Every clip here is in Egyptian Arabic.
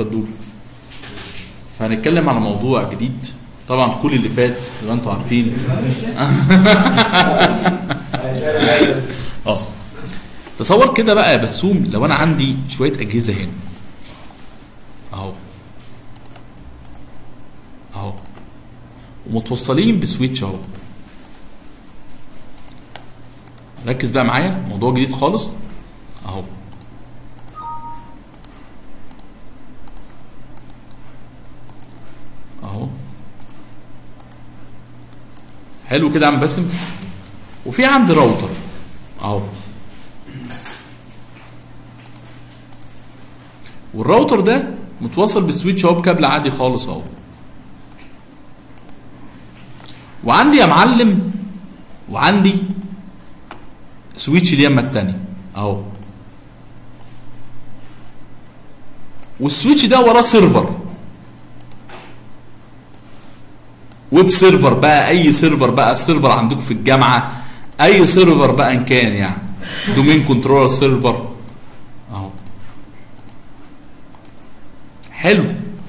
قدور فهنتكلم على موضوع جديد طبعا كل اللي فات زي ما انتم عارفين اه تصور كده بقى يا بسوم لو انا عندي شويه اجهزه هنا اهو اهو ومتوصلين بسويتش اهو ركز بقى معايا موضوع جديد خالص اهو اهو حلو كده يا عم باسم وفي عندي راوتر اهو والراوتر ده متوصل بسويتش اهو بكابل عادي خالص اهو وعندي يا معلم وعندي سويتش اليمه التانية اهو والسويتش ده وراه سيرفر ويب سيرفر بقى اي سيرفر بقى السيرفر عندكم في الجامعه اي سيرفر بقى ان كان يعني دومين كنترولر سيرفر اهو حلو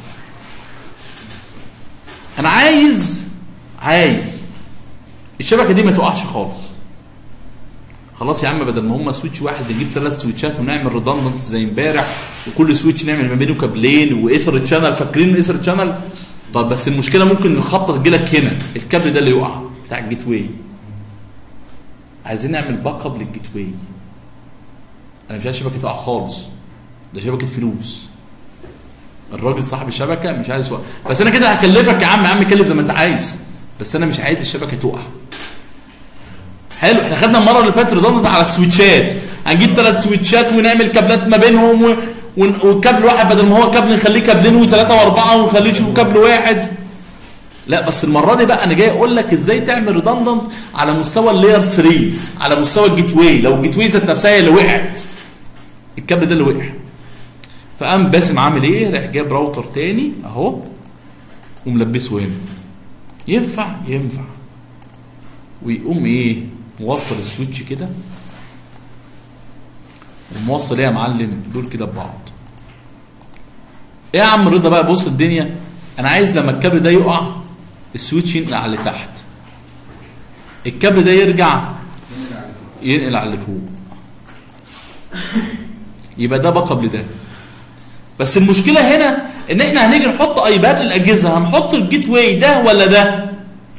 انا عايز عايز الشبكه دي ما تقعش خالص خلاص يا عم بدل ما هم سويتش واحد نجيب ثلاث سويتشات ونعمل ريدندنت زي امبارح وكل سويتش نعمل ما بينه كابلين وايثر تشانل فاكرين الايثر تشانل طب بس المشكله ممكن الخبطه تجيلك هنا الكابل ده اللي يقع بتاع الجيت واي عايزين نعمل باك اب للجيت واي انا مش عايز شبكه تقع خالص ده شبكه فلوس الراجل صاحب الشبكه مش عايز يوقع بس انا كده هكلفك يا عم يا عم كلف زي ما انت عايز بس انا مش عايز الشبكه تقع حلو احنا خدنا المره اللي فاتت ريدندنت على السويتشات هنجيب ثلاث سويتشات ونعمل كابلات ما بينهم و... ون- وكابل واحد بدل ما هو كابل نخليه كابلين وثلاثه واربعه ونخليه يشوفوا كابل واحد لا بس المره دي بقى انا جاي اقول لك ازاي تعمل ريدندنت على مستوى اللاير 3 على مستوى الجيت واي لو الجيت واي ذات نفسها هي اللي وقعت الكابل ده اللي وقع فقام باسم عامل ايه راح جاب راوتر تاني اهو وملبسه هنا ينفع ينفع ويقوم ايه موصل السويتش كده وموصل ايه يا معلم دول كده ببعض ايه يا عم رضا بقى بص الدنيا انا عايز لما الكابل ده يقع السويتش ينقل على اللي تحت الكابل ده يرجع ينقل على اللي فوق يبقى ده باك اب لده بس المشكله هنا ان احنا هنيجي نحط ايباد للاجهزه هنحط الجيت واي ده ولا ده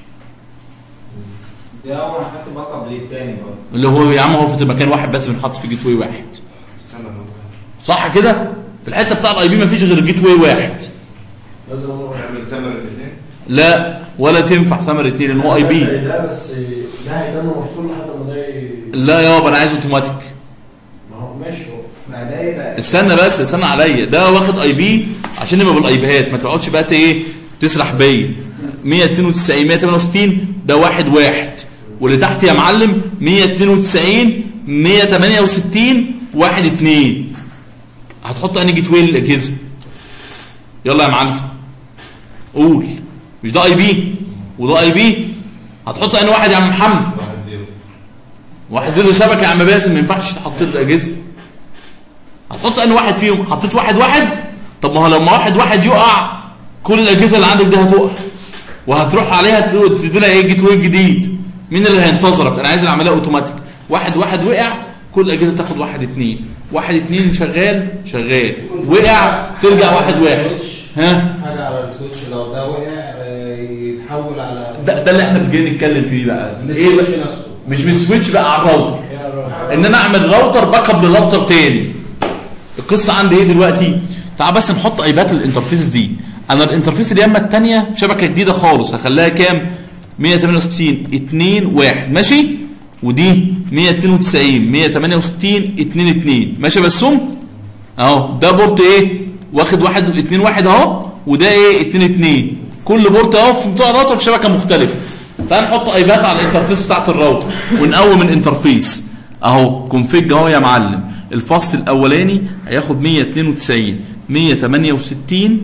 ده اول ما حط باك اب للتاني برضه اللي هو يا عم هو في مكان واحد بس بنحط في جيت واي واحد استنى ما صح كده في الحته بتاع الاي بي مفيش غير جيت واي واحد لازم نروح نعمل سمر الاثنين لا ولا تنفع سمر اتنين لان هو اي بي ده بس ده هيتم مفصول لحد ما ده ي- لا يابا انا عايز اوتوماتيك ما هو ماشي هو ما ده يبقى استنى بس استنى عليا ده واخد اي بي عشان يبقى بالايبيهات ما تقعدش بقى ت- ايه تسرح بيا 192 168 ده واحد واحد واللي تحت يا معلم 192 168 واحد اتنين هتحط انهي جيت واي للاجهزه يلا يا معلم قول مش ده اي بي وده اي بي هتحط انهي واحد يا عم محمد واحد زيرو واحد زيرو شبكه يا عم باسم ما ينفعش تحط الاجهزه هتحط انهي واحد فيهم حطيت واحد واحد طب ما هو لما واحد واحد يقع كل الاجهزه اللي عندك دي هتقع وهتروح عليها ت- تدي لها ايه جيت واي جديد مين اللي هينتظرك انا عايز العمليه اوتوماتيك واحد واحد وقع كل الاجهزه تاخد واحد اتنين واحد اتنين شغال شغال وقع ترجع واحد واحد ها حاجه على السويتش لو ده وقع آه، يتحول على ده, ده اللي احنا بنجي نتكلم فيه بقى من ايه السويتش بقى؟ نفسه مش من السويتش بقى على الراوتر ان انا اعمل راوتر باك اب لراوتر تاني القصه عندي ايه دلوقتي تعال بس نحط ايبات الانترفيس دي انا الانترفيس اليمه الثانيه شبكه جديده خالص هخليها كام 168 2 1 ماشي ودي 192 168 2 2 ماشي يا بسوم اهو ده بورت ايه واخد واحد اتنين واحد اهو وده ايه اتنين اتنين كل بورت اهو في بتوع الراوتر في شبكه مختلفه تعال نحط ايبات على الانترفيس بتاعت الراوتر ونقوم الانترفيس اهو كونفيج اهو يا معلم الفصل الاولاني هياخد 192 168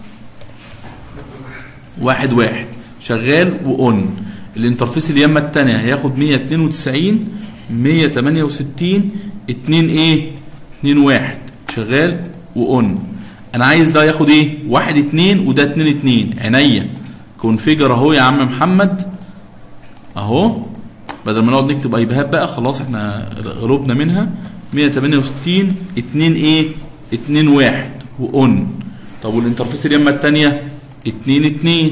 واحد واحد شغال واون الانترفيس اليمه الثانيه هياخد 192 168 2 ايه 2 1 شغال واون انا عايز ده ياخد ايه واحد اتنين وده اتنين اتنين عينيا كونفيجر اهو يا عم محمد اهو بدل ما نقعد نكتب ايباد بقى خلاص احنا غلبنا منها 168 2 ايه 2 1 واون طب والانترفيس اليمه الثانيه 2 2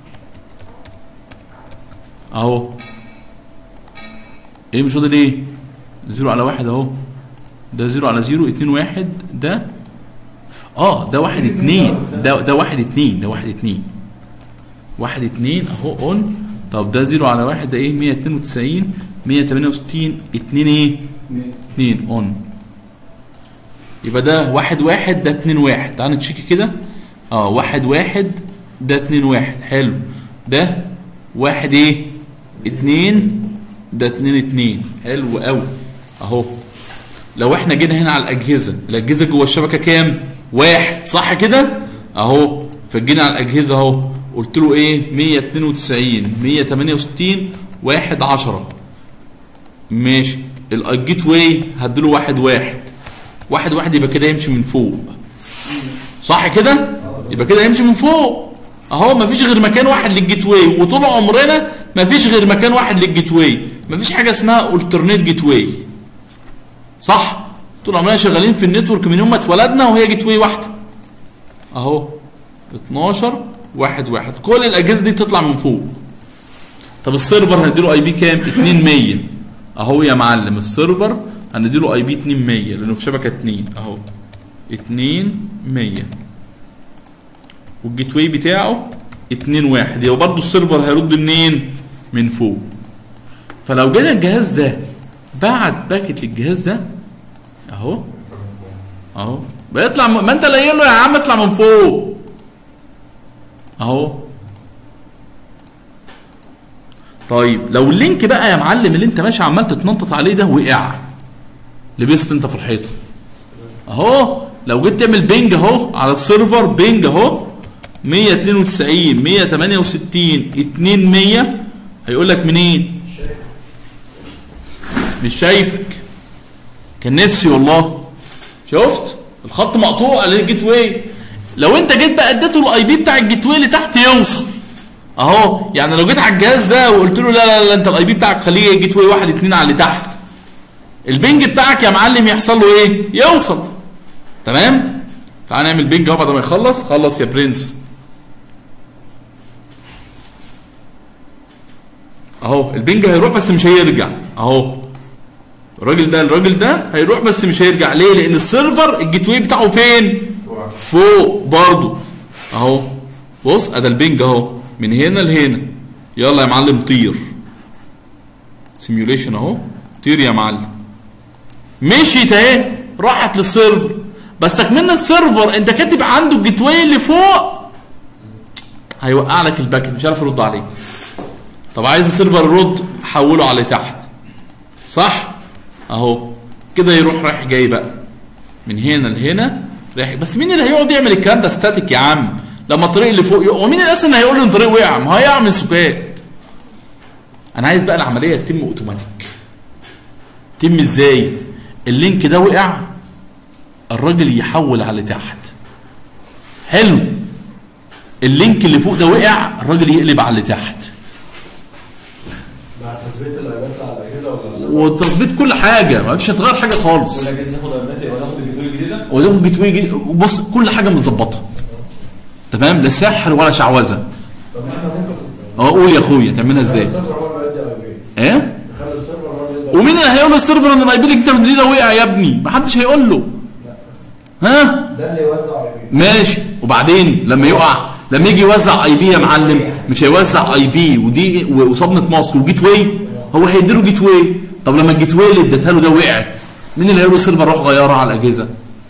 اهو ايه مش فاضل ايه زيرو على واحد اهو ده زيرو على زيرو اتنين واحد ده اه ده واحد اتنين ده ده واحد اتنين ده واحد اتنين واحد اتنين اهو اون طب ده زيرو على واحد ده ايه 192 168 اتنين ايه اتنين اون يبقى ده واحد واحد ده اتنين واحد تعال نتشيك كده اه واحد واحد ده اتنين واحد حلو ده واحد ايه اتنين ده اتنين اتنين حلو قوي اهو لو احنا جينا هنا على الاجهزه الاجهزه جوه الشبكه كام واحد صح كده اهو فجينا على الاجهزه اهو قلت له ايه 192 168 واحد 10 ماشي الجيت واي هديله واحد واحد واحد واحد يبقى كده يمشي من فوق صح كده يبقى كده يمشي من فوق اهو مفيش غير مكان واحد للجيت واي وطول عمرنا مفيش غير مكان واحد للجيت واي مفيش حاجه اسمها الترنيت جيت واي صح طول عمرنا شغالين في النتورك من يوم ما اتولدنا وهي جيت واي واحده اهو 12 واحد واحد كل الاجهزه دي تطلع من فوق طب السيرفر هنديله اي بي كام 2100 اهو يا معلم السيرفر هنديله اي بي 2100 لانه في شبكه 2 اهو 2100 والجيت واي بتاعه 2 واحد يبقى برضه السيرفر هيرد منين من فوق فلو جينا الجهاز ده بعت باكت للجهاز ده اهو اهو بيطلع م... ما انت قايل له يا عم اطلع من فوق اهو طيب لو اللينك بقى يا معلم اللي انت ماشي عمال تتنطط عليه ده وقع لبست انت في الحيطه اهو لو جيت تعمل بينج اهو على السيرفر بينج اهو 192 168 200 هيقول لك منين مش شايفك كان نفسي والله شفت الخط مقطوع على الجيت واي لو انت جيت بقى اديته الاي بي بتاع الجيت واي اللي تحت يوصل اهو يعني لو جيت على الجهاز ده وقلت له لا لا لا انت الاي بي بتاعك خليه جيت واي واحد اتنين على اللي تحت البنج بتاعك يا معلم يحصل له ايه يوصل تمام تعال نعمل بنج اهو بعد ما يخلص خلص يا برنس اهو البنج هيروح بس مش هيرجع اهو الراجل ده الراجل ده هيروح بس مش هيرجع ليه لان السيرفر الجيت واي بتاعه فين فوق برضو اهو بص ادي البنج اهو من هنا لهنا يلا يا معلم طير سيميوليشن اهو طير يا معلم مشيت اهي راحت للسيرفر بس من السيرفر انت كاتب عنده الجيت واي اللي فوق هيوقع لك الباكت مش عارف يرد عليك طب عايز السيرفر يرد حوله على تحت صح اهو كده يروح رايح جاي بقى من هنا لهنا رايح بس مين اللي هيقعد يعمل الكلام ده ستاتيك يا عم لما الطريق اللي فوق يقع ومين اللي اصلا هيقول له ان الطريق وقع ما هيقع من سكات انا عايز بقى العمليه تتم اوتوماتيك تتم ازاي اللينك ده وقع الراجل يحول على تحت حلو اللينك اللي فوق ده وقع الراجل يقلب على اللي تحت مع تثبيت الايباد على الاجهزه ولا السيرفر؟ وتظبيط كل حاجه ما فيش هتغير حاجه خالص كل اجهزه تاخد ايباد يبقى تاخد الجدول الجديده وده جيت واي جي- بص كل حاجه متظبطه تمام لا سحر ولا شعوذه طب ما احنا ممكن اه قول يا اخويا تعملها ازاي السيرفر هو اللي يدي اي بي ايه نخلي السيرفر هو اللي يدي ومين اللي هيقول للسيرفر ان الاي بي اللي انت بتديه ده وقع يا ابني ما حدش هيقول له ها ده اللي يوزع اي بي ماشي وبعدين لما يقع لما يجي يوزع اي بي يا معلم مش هيوزع اي بي ودي وصبنه ماسك وجيت واي هو هيديله جيت واي طب لما الجيت واي اللي اديتها له ده وقعت مين اللي هيقول له السيرفر روح غيرها على الاجهزه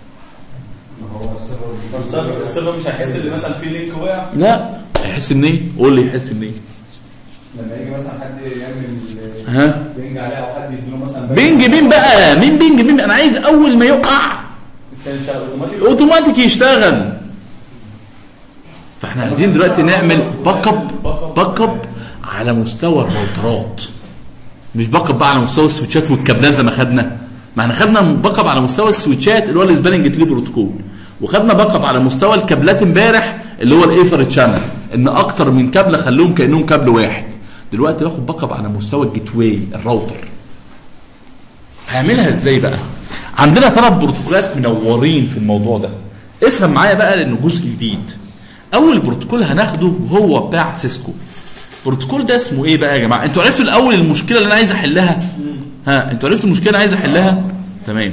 السيرفر السيرفر مش هيحس ان مثلا في لينك وقع لا هيحس منين قول لي يحس منين لما يجي مثلا حد يعمل ها بينج عليه او حد يديله مثلا بينج مين بقى مين بينج مين انا عايز اول ما يقع التاني شغال اوتوماتيك اوتوماتيك يشتغل فاحنا عايزين دلوقتي نعمل باك اب باك اب على مستوى الراوترات مش باك اب بقى على مستوى السويتشات والكابلات زي ما خدنا ما احنا خدنا باك اب على مستوى السويتشات اللي هو الاسباننج تري بروتوكول وخدنا باك اب على مستوى الكابلات امبارح اللي هو الايثر تشانل ان اكتر من كابل خلوهم كانهم كابل واحد دلوقتي باخد باك اب على مستوى الجيت واي الراوتر هعملها ازاي بقى عندنا ثلاث بروتوكولات منورين في الموضوع ده افهم معايا بقى لانه جزء جديد اول بروتوكول هناخده وهو بتاع سيسكو البروتوكول ده اسمه ايه بقى يا جماعه انتوا عرفتوا الاول المشكله اللي انا عايز احلها ها انتوا عرفتوا المشكله اللي انا عايز احلها تمام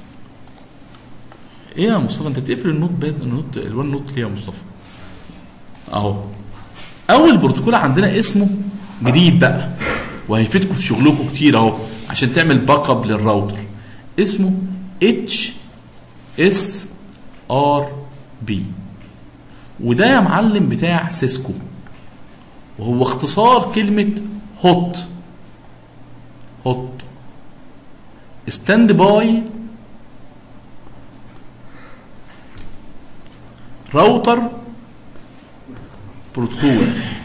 ايه يا مصطفى انت بتقفل النوت باد النوت الوان نوت ليه يا مصطفى اهو اول بروتوكول عندنا اسمه جديد بقى وهيفيدكم في شغلكم كتير اهو عشان تعمل باك اب للراوتر اسمه اتش اس ار بي وده يا معلم بتاع سيسكو وهو اختصار كلمة هوت هوت ستاند باي راوتر بروتوكول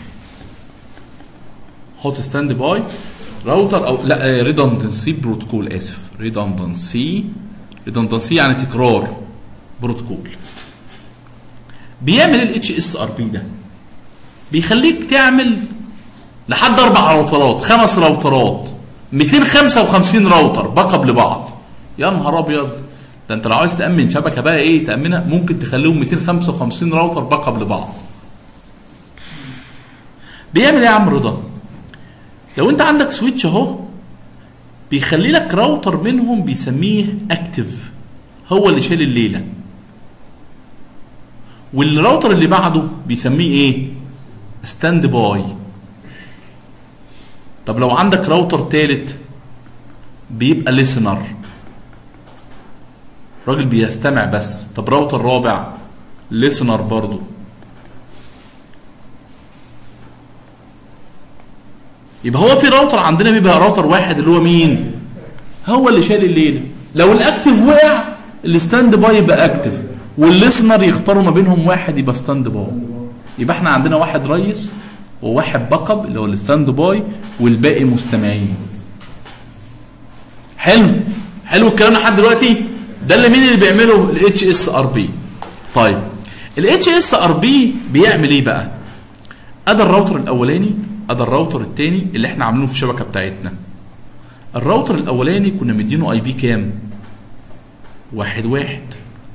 هوت ستاند باي راوتر او لا ريدندنسي بروتوكول اسف ريدندنسي ريدندنسي يعني تكرار بروتوكول بيعمل الاتش اس ار بي ده بيخليك تعمل لحد اربع راوترات خمس راوترات 255 راوتر باك اب لبعض يا نهار ابيض ده انت لو عايز تامن شبكه بقى ايه تامنها ممكن تخليهم 255 راوتر باك اب لبعض بيعمل ايه يا عم رضا لو انت عندك سويتش اهو بيخلي لك راوتر منهم بيسميه اكتف هو اللي شايل الليله والراوتر اللي بعده بيسميه ايه ستاند باي طب لو عندك راوتر تالت بيبقى ليسنر راجل بيستمع بس طب راوتر رابع ليسنر برضو يبقى هو في راوتر عندنا بيبقى راوتر واحد اللي هو مين هو اللي شايل الليله لو الاكتف وقع الستاند باي يبقى اكتف والليسنر يختاروا ما بينهم واحد يبقى ستاند باي يبقى احنا عندنا واحد ريس وواحد باك اب اللي هو الستاند باي والباقي مستمعين حلو حلو الكلام لحد دلوقتي ده اللي مين اللي بيعمله الاتش اس ار بي طيب الاتش اس ار بي بيعمل ايه بقى ادي الراوتر الاولاني ادي الراوتر الثاني اللي احنا عاملينه في الشبكه بتاعتنا الراوتر الاولاني كنا مدينه اي بي كام واحد واحد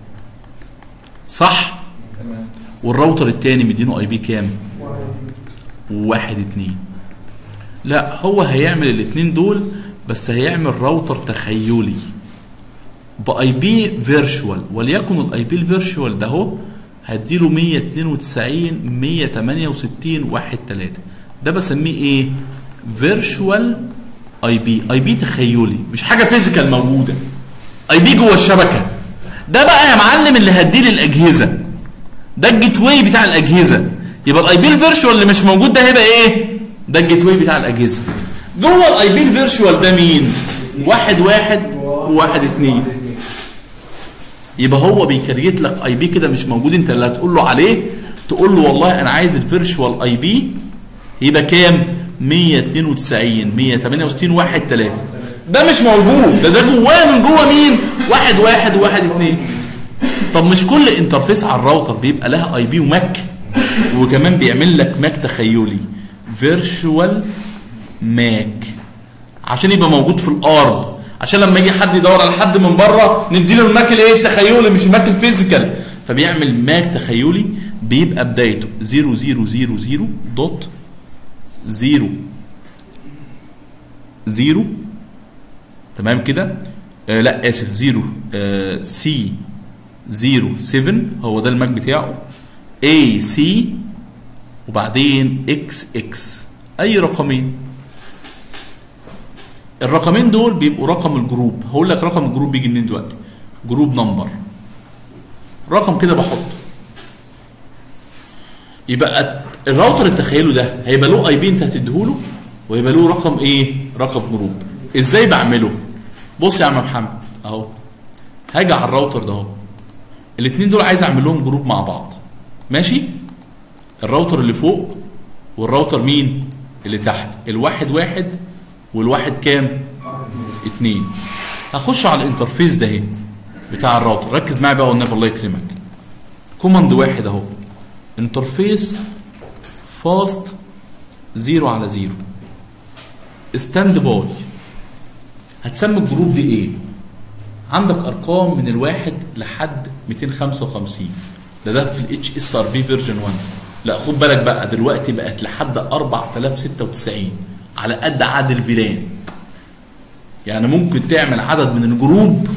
صح تمام والراوتر الثاني مدينه اي بي كام واحد اتنين لا هو هيعمل الاتنين دول بس هيعمل راوتر تخيلي باي بي فيرشوال وليكن الاي بي الفيرشوال ده اهو هديله 192 168 واحد 3 ده بسميه ايه فيرشوال اي بي اي بي تخيلي مش حاجه فيزيكال موجوده اي بي جوه الشبكه ده بقى يا معلم اللي هديه للاجهزه ده الجيت واي بتاع الاجهزه يبقى الاي بي الفيرشوال اللي مش موجود ده هيبقى ايه ده الجيت واي بتاع الاجهزه جوه الاي بي الفيرشوال ده مين واحد واحد وواحد اتنين يبقى هو بيكريت لك اي بي كده مش موجود انت اللي هتقول له عليه تقول له والله انا عايز الفيرشوال اي بي يبقى كام 192 168 واحد 3 ده مش موجود ده ده جواه من جوه مين واحد واحد واحد اتنين طب مش كل انترفيس على الراوتر بيبقى لها اي بي وماك وكمان بيعمل لك ماك تخيلي فيرشوال ماك عشان يبقى موجود في الارب عشان لما يجي حد يدور على حد من بره نديله الماك الايه التخيلي مش الماك الفيزيكال فبيعمل ماك تخيلي بيبقى بدايته 0000 دوت 0 0 تمام كده آه لا اسف 0 آه سي 07 هو ده الماك بتاعه اي سي وبعدين اكس اكس اي رقمين الرقمين دول بيبقوا رقم الجروب هقول لك رقم الجروب بيجي منين دلوقتي جروب نمبر رقم كده بحطه يبقى الراوتر التخيله ده هيبقى له اي بي انت هتديهوله ويبقى له رقم ايه رقم جروب ازاي بعمله بص يا عم محمد اهو هاجي على الراوتر ده اهو الاثنين دول عايز اعمل لهم جروب مع بعض ماشي الراوتر اللي فوق والراوتر مين اللي تحت الواحد واحد والواحد كام اتنين هخش على الانترفيس ده اهي بتاع الراوتر ركز معايا بقى والنبي الله يكرمك كوماند واحد اهو انترفيس فاست زيرو على زيرو ستاند باي هتسمي الجروب دي ايه عندك ارقام من الواحد لحد 255 ده ده في الاتش اس ار بي فيرجن 1 لا خد بالك بقى دلوقتي بقت لحد 4096 على قد عدد الفيلان يعني ممكن تعمل عدد من الجروب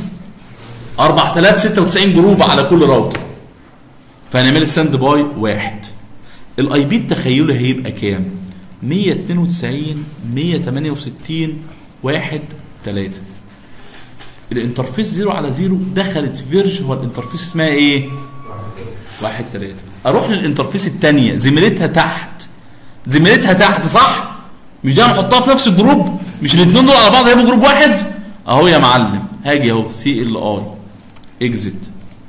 4096 جروب على كل راوتر فهنعمل ستاند باي واحد الاي بي التخيلي هيبقى كام 192 168 1 3 الانترفيس زيرو على زيرو دخلت فيرجوال انترفيس اسمها ايه واحد تلاتة اروح للانترفيس التانية زميلتها تحت زميلتها تحت صح مش ده نحطها في نفس الجروب مش الاثنين دول على بعض هيبقوا جروب واحد اهو يا معلم هاجي اهو سي ال اي اكزit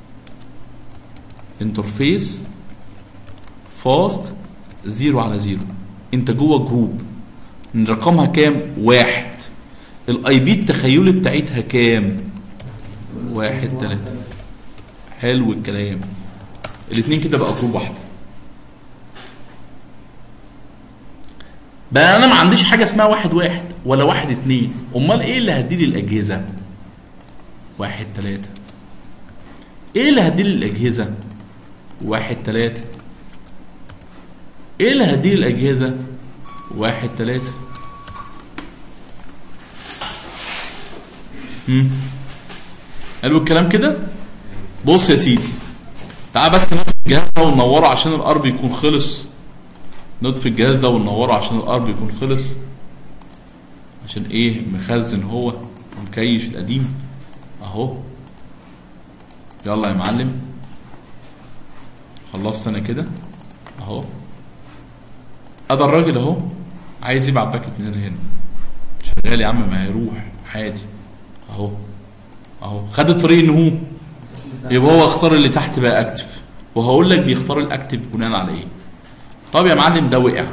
انترفيس فاست زيرو على زيرو انت جوه جروب رقمها كام واحد الاي بي التخيلي بتاعتها كام واحد تلاتة حلو الكلام الاتنين كده بقى جروب واحده بقى انا ما عنديش حاجه اسمها واحد واحد ولا واحد اتنين امال ايه اللي هديلي الاجهزه واحد تلاتة ايه اللي هديلي الاجهزه واحد تلاتة ايه اللي هديلي الاجهزه واحد تلاتة مم. حلو الكلام كده بص يا سيدي تعال بس نطفي الجهاز ده وننوره عشان الارب يكون خلص نطفي الجهاز ده وننوره عشان الارب يكون خلص عشان ايه مخزن هو ومكيش القديم اهو يلا يا معلم خلصت انا كده اهو ادى الراجل اهو عايز يبعت باكت من هنا هنا شغال يا عم ما هيروح عادي اهو اهو خد الطريق ان هو يبقى هو اختار اللي تحت بقى اكتف وهقول لك بيختار الاكتف بناء على ايه طب يا معلم ده وقع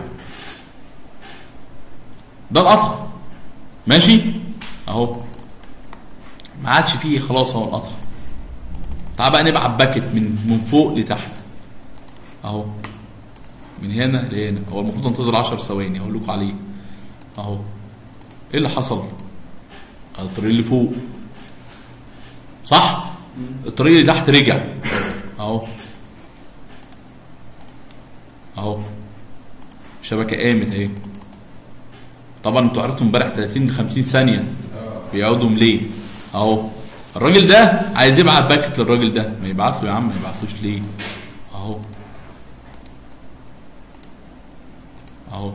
ده القطع ماشي اهو ما عادش فيه خلاص اهو القطع تعال بقى نبعت باكت من من فوق لتحت اهو من هنا لهنا هو المفروض انتظر 10 ثواني هقول لكم عليه اهو ايه اللي حصل خد الطريق اللي فوق صح الطريق اللي تحت رجع اهو اهو الشبكه قامت اهي طبعا انتوا عرفتوا امبارح 30 ل 50 ثانيه بيقعدوا ليه اهو الراجل ده عايز يبعت باكت للراجل ده ما يبعت له يا عم ما يبعتلوش ليه اهو اهو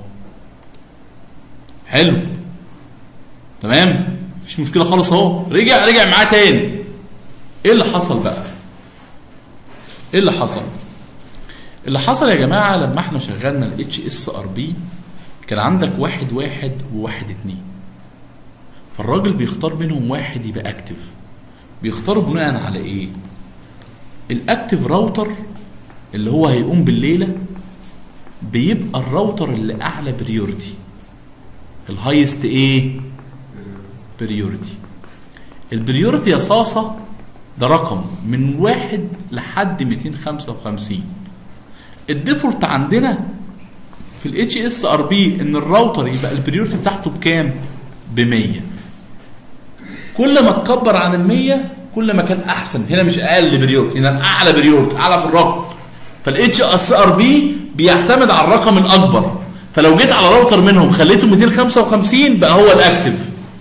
حلو تمام مفيش مشكله خالص اهو رجع رجع معاه تاني ايه اللي حصل بقى ايه اللي حصل اللي حصل يا جماعه لما احنا شغلنا الاتش اس ار بي كان عندك واحد واحد وواحد اتنين فالراجل بيختار منهم واحد يبقى اكتف بيختار بناء على ايه الاكتف راوتر اللي هو هيقوم بالليله بيبقى الراوتر اللي اعلى بريورتي الهايست ايه بريورتي البريورتي يا صاصه ده رقم من واحد لحد 255 الديفولت عندنا في الاتش اس ار بي ان الراوتر يبقى البريورتي بتاعته بكام؟ ب 100 كل ما تكبر عن ال 100 كل ما كان احسن هنا مش اقل بريورتي هنا اعلى بريورتي اعلى في الرقم فالاتش اس ار بي بيعتمد على الرقم الاكبر فلو جيت على راوتر منهم خليته 255 بقى هو الاكتف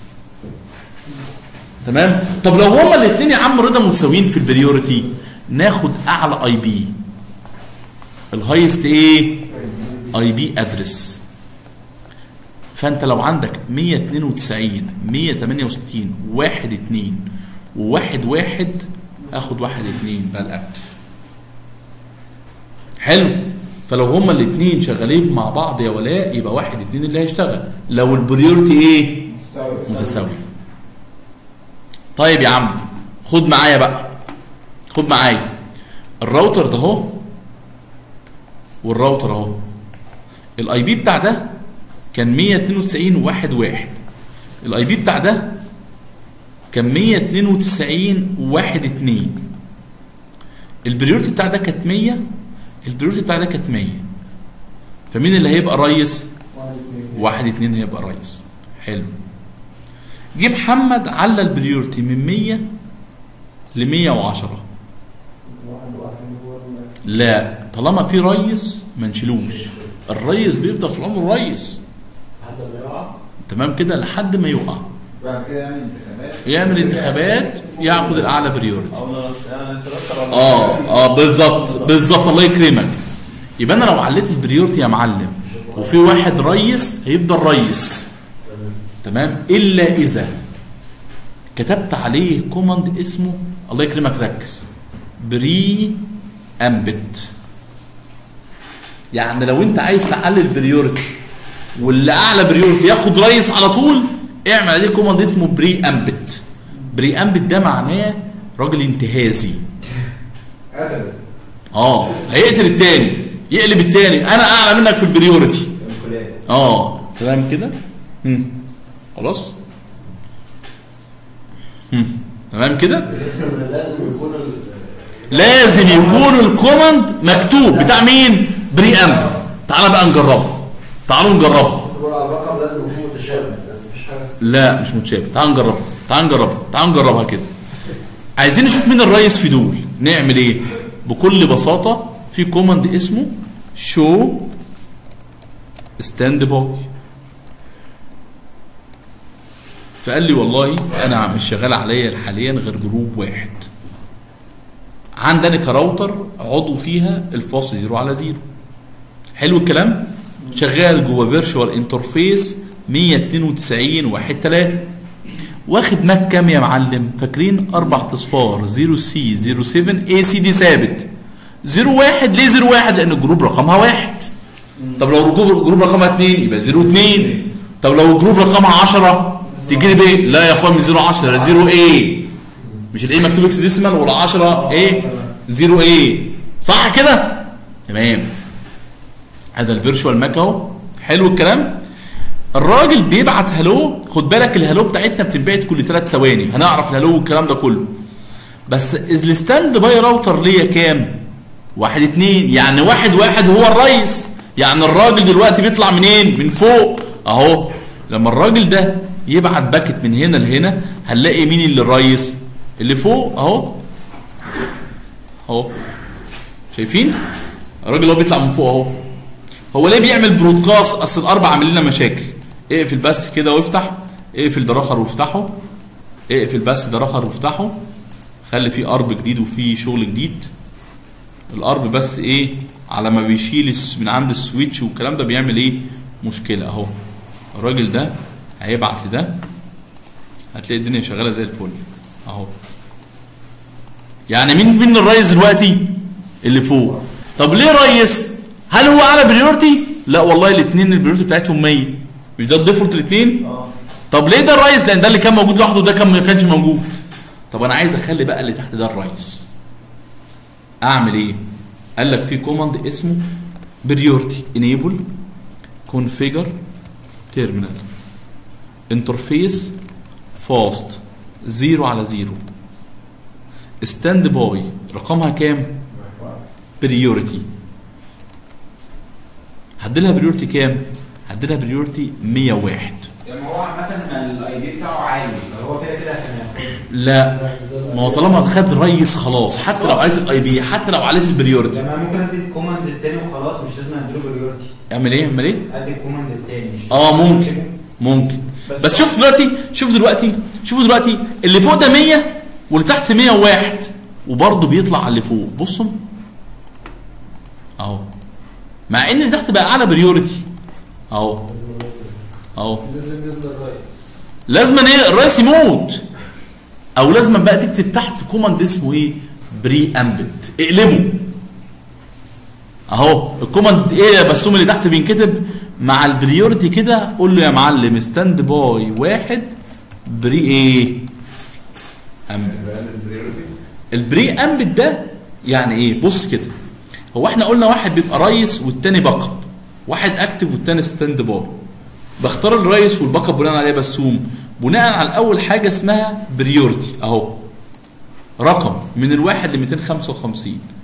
تمام طب لو هما الاثنين يا عم رضا متساويين في البريورتي ناخد اعلى اي بي الهايست ايه اي بي ادرس فانت لو عندك 192 168 1 2 وواحد واحد اخد واحد اتنين بقى الاكتف حلو فلو هما الاثنين شغالين مع بعض يا ولاء يبقى واحد اتنين اللي هيشتغل لو البريورتي ايه متساوي طيب يا عم خد معايا بقى خد معايا الراوتر ده اهو والراوتر اهو الاي بي بتاع ده كان 192 واحد واحد الاي بي بتاع ده كان 192 واحد اتنين البريورتي بتاع ده كانت 100 البريورتي بتاع ده كانت 100 فمين اللي هيبقى ريس واحد اتنين هيبقى ريس حلو جه محمد على البريورتي من 100 ل 110 لا طالما في ريس ما نشيلوش الريس بيفضل طول عمره ريس لحد ما يقع تمام كده لحد ما يقع بعد كده يعمل انتخابات يعمل انتخابات ياخد الاعلى بريورتي او انا انترستر اه اه بالظبط بالظبط الله يكرمك يبقى انا لو عليت البريورتي يا معلم وفي واحد ريس هيفضل ريس تمام الا اذا كتبت عليه كوماند اسمه الله يكرمك ركز بري امبت يعني لو انت عايز تعلي البريورتي واللي اعلى بريورتي ياخد ريس على طول اعمل عليه كوماند اسمه بري امبت بري امبت ده معناه راجل انتهازي قتل اه هيقتل التاني يقلب التاني انا اعلى منك في البريورتي اه تمام كده مم. خلاص مم. تمام كده لسه من لازم يكون ال- لازم يكون الكوماند مكتوب بتاع مين بري امب تعال بقى نجربها تعالوا نجربها يكون على الرقم لازم يكون متشابه مفيش حاجه لا مش متشابه تعال نجربها تعال نجربها تعال نجربها كده عايزين نشوف مين الريس في دول نعمل ايه بكل بساطه في كوماند اسمه شو ستاند باي فقال لي والله انا مش شغال عليا حاليا غير جروب واحد عندنا كراوتر عضو فيها الفاصل زيرو على زيرو حلو الكلام شغال جوه فيرتشوال انترفيس 192 واحد 3 واخد ماك كام يا معلم فاكرين اربع اصفار 0 سي 0 7 اي سي دي ثابت 0 1 ليه 0 1 لان الجروب رقمها واحد طب لو الجروب جروب رقمها 2 يبقى 0 2 طب لو الجروب رقمها 10 تيجي لي بايه لا يا اخوان مش 0 10 ده 0 ايه مش الايه مكتوب اكس ديسمال ولا 10 ايه 0 ايه صح كده تمام هذا الفيرتشوال ماك اهو حلو الكلام الراجل بيبعت هلو خد بالك الهلو بتاعتنا بتتبعت كل ثلاث ثواني هنعرف الهلو والكلام ده كله بس الستاند باي راوتر ليا كام واحد اتنين يعني واحد واحد هو الرئيس يعني الراجل دلوقتي بيطلع منين من فوق اهو لما الراجل ده يبعت باكت من هنا لهنا هنلاقي مين اللي الرئيس اللي فوق اهو اهو شايفين الراجل اللي هو بيطلع من فوق اهو هو ليه بيعمل برودكاست اصل الاربع عامل لنا مشاكل اقفل بس كده وافتح اقفل ده رخر وافتحه اقفل بس ده رخر وافتحه خلي فيه ارب جديد وفيه شغل جديد الارب بس ايه على ما بيشيل الس- من عند السويتش والكلام ده بيعمل ايه مشكله اهو الراجل ده هيبعت لده هتلاقي الدنيا شغاله زي الفل اهو يعني مين مين الريس دلوقتي اللي فوق طب ليه ريس هل هو اعلى بريورتي لا والله الاثنين البريورتي بتاعتهم 100 مش ده الديفولت الاثنين طب ليه ده الريس لان ده اللي كان موجود لوحده وده كان ما كانش موجود طب انا عايز اخلي بقى اللي تحت ده الريس اعمل ايه قال لك في كوماند اسمه بريورتي انيبل كونفيجر تيرمينال انترفيس فاست زيرو على زيرو ستاند باي رقمها كام بريورتي هديلها بريورتي كام هديلها بريورتي 101 يعني هو عامة الاي دي بتاعه عالي فهو كده كده هياخد لا ما هو طالما خد ريس خلاص حتى لو عايز الاي بي حتى لو عليت البريورتي يعني أنا ممكن ادي الكوماند التاني وخلاص مش لازم اديله بريورتي اعمل ايه اعمل ايه ادي الكوماند التاني مش اه ممكن ممكن بس بس شوف دلوقتي شوف دلوقتي شوفوا دلوقتي اللي فوق ده 100 واللي تحت 101 وبرضه بيطلع على اللي فوق بصوا اهو مع ان اللي تحت بقى اعلى بريورتي اهو اهو لازم ينزل الرئيس لازم ايه الرئيس يموت او لازم بقى تكتب تحت كوماند اسمه ايه بري امبت اقلبه اهو الكوماند ايه يا بسوم اللي تحت بينكتب مع البريورتي كده قول له يا معلم ستاند باي واحد بري ايه امبت البري امبت ده يعني ايه بص كده هو احنا قلنا واحد بيبقى ريس والتاني باك اب واحد اكتف والتاني ستاند باي بختار الريس والباك اب بناء عليه بسوم بناء على اول حاجه اسمها بريورتي اهو رقم من الواحد ل 255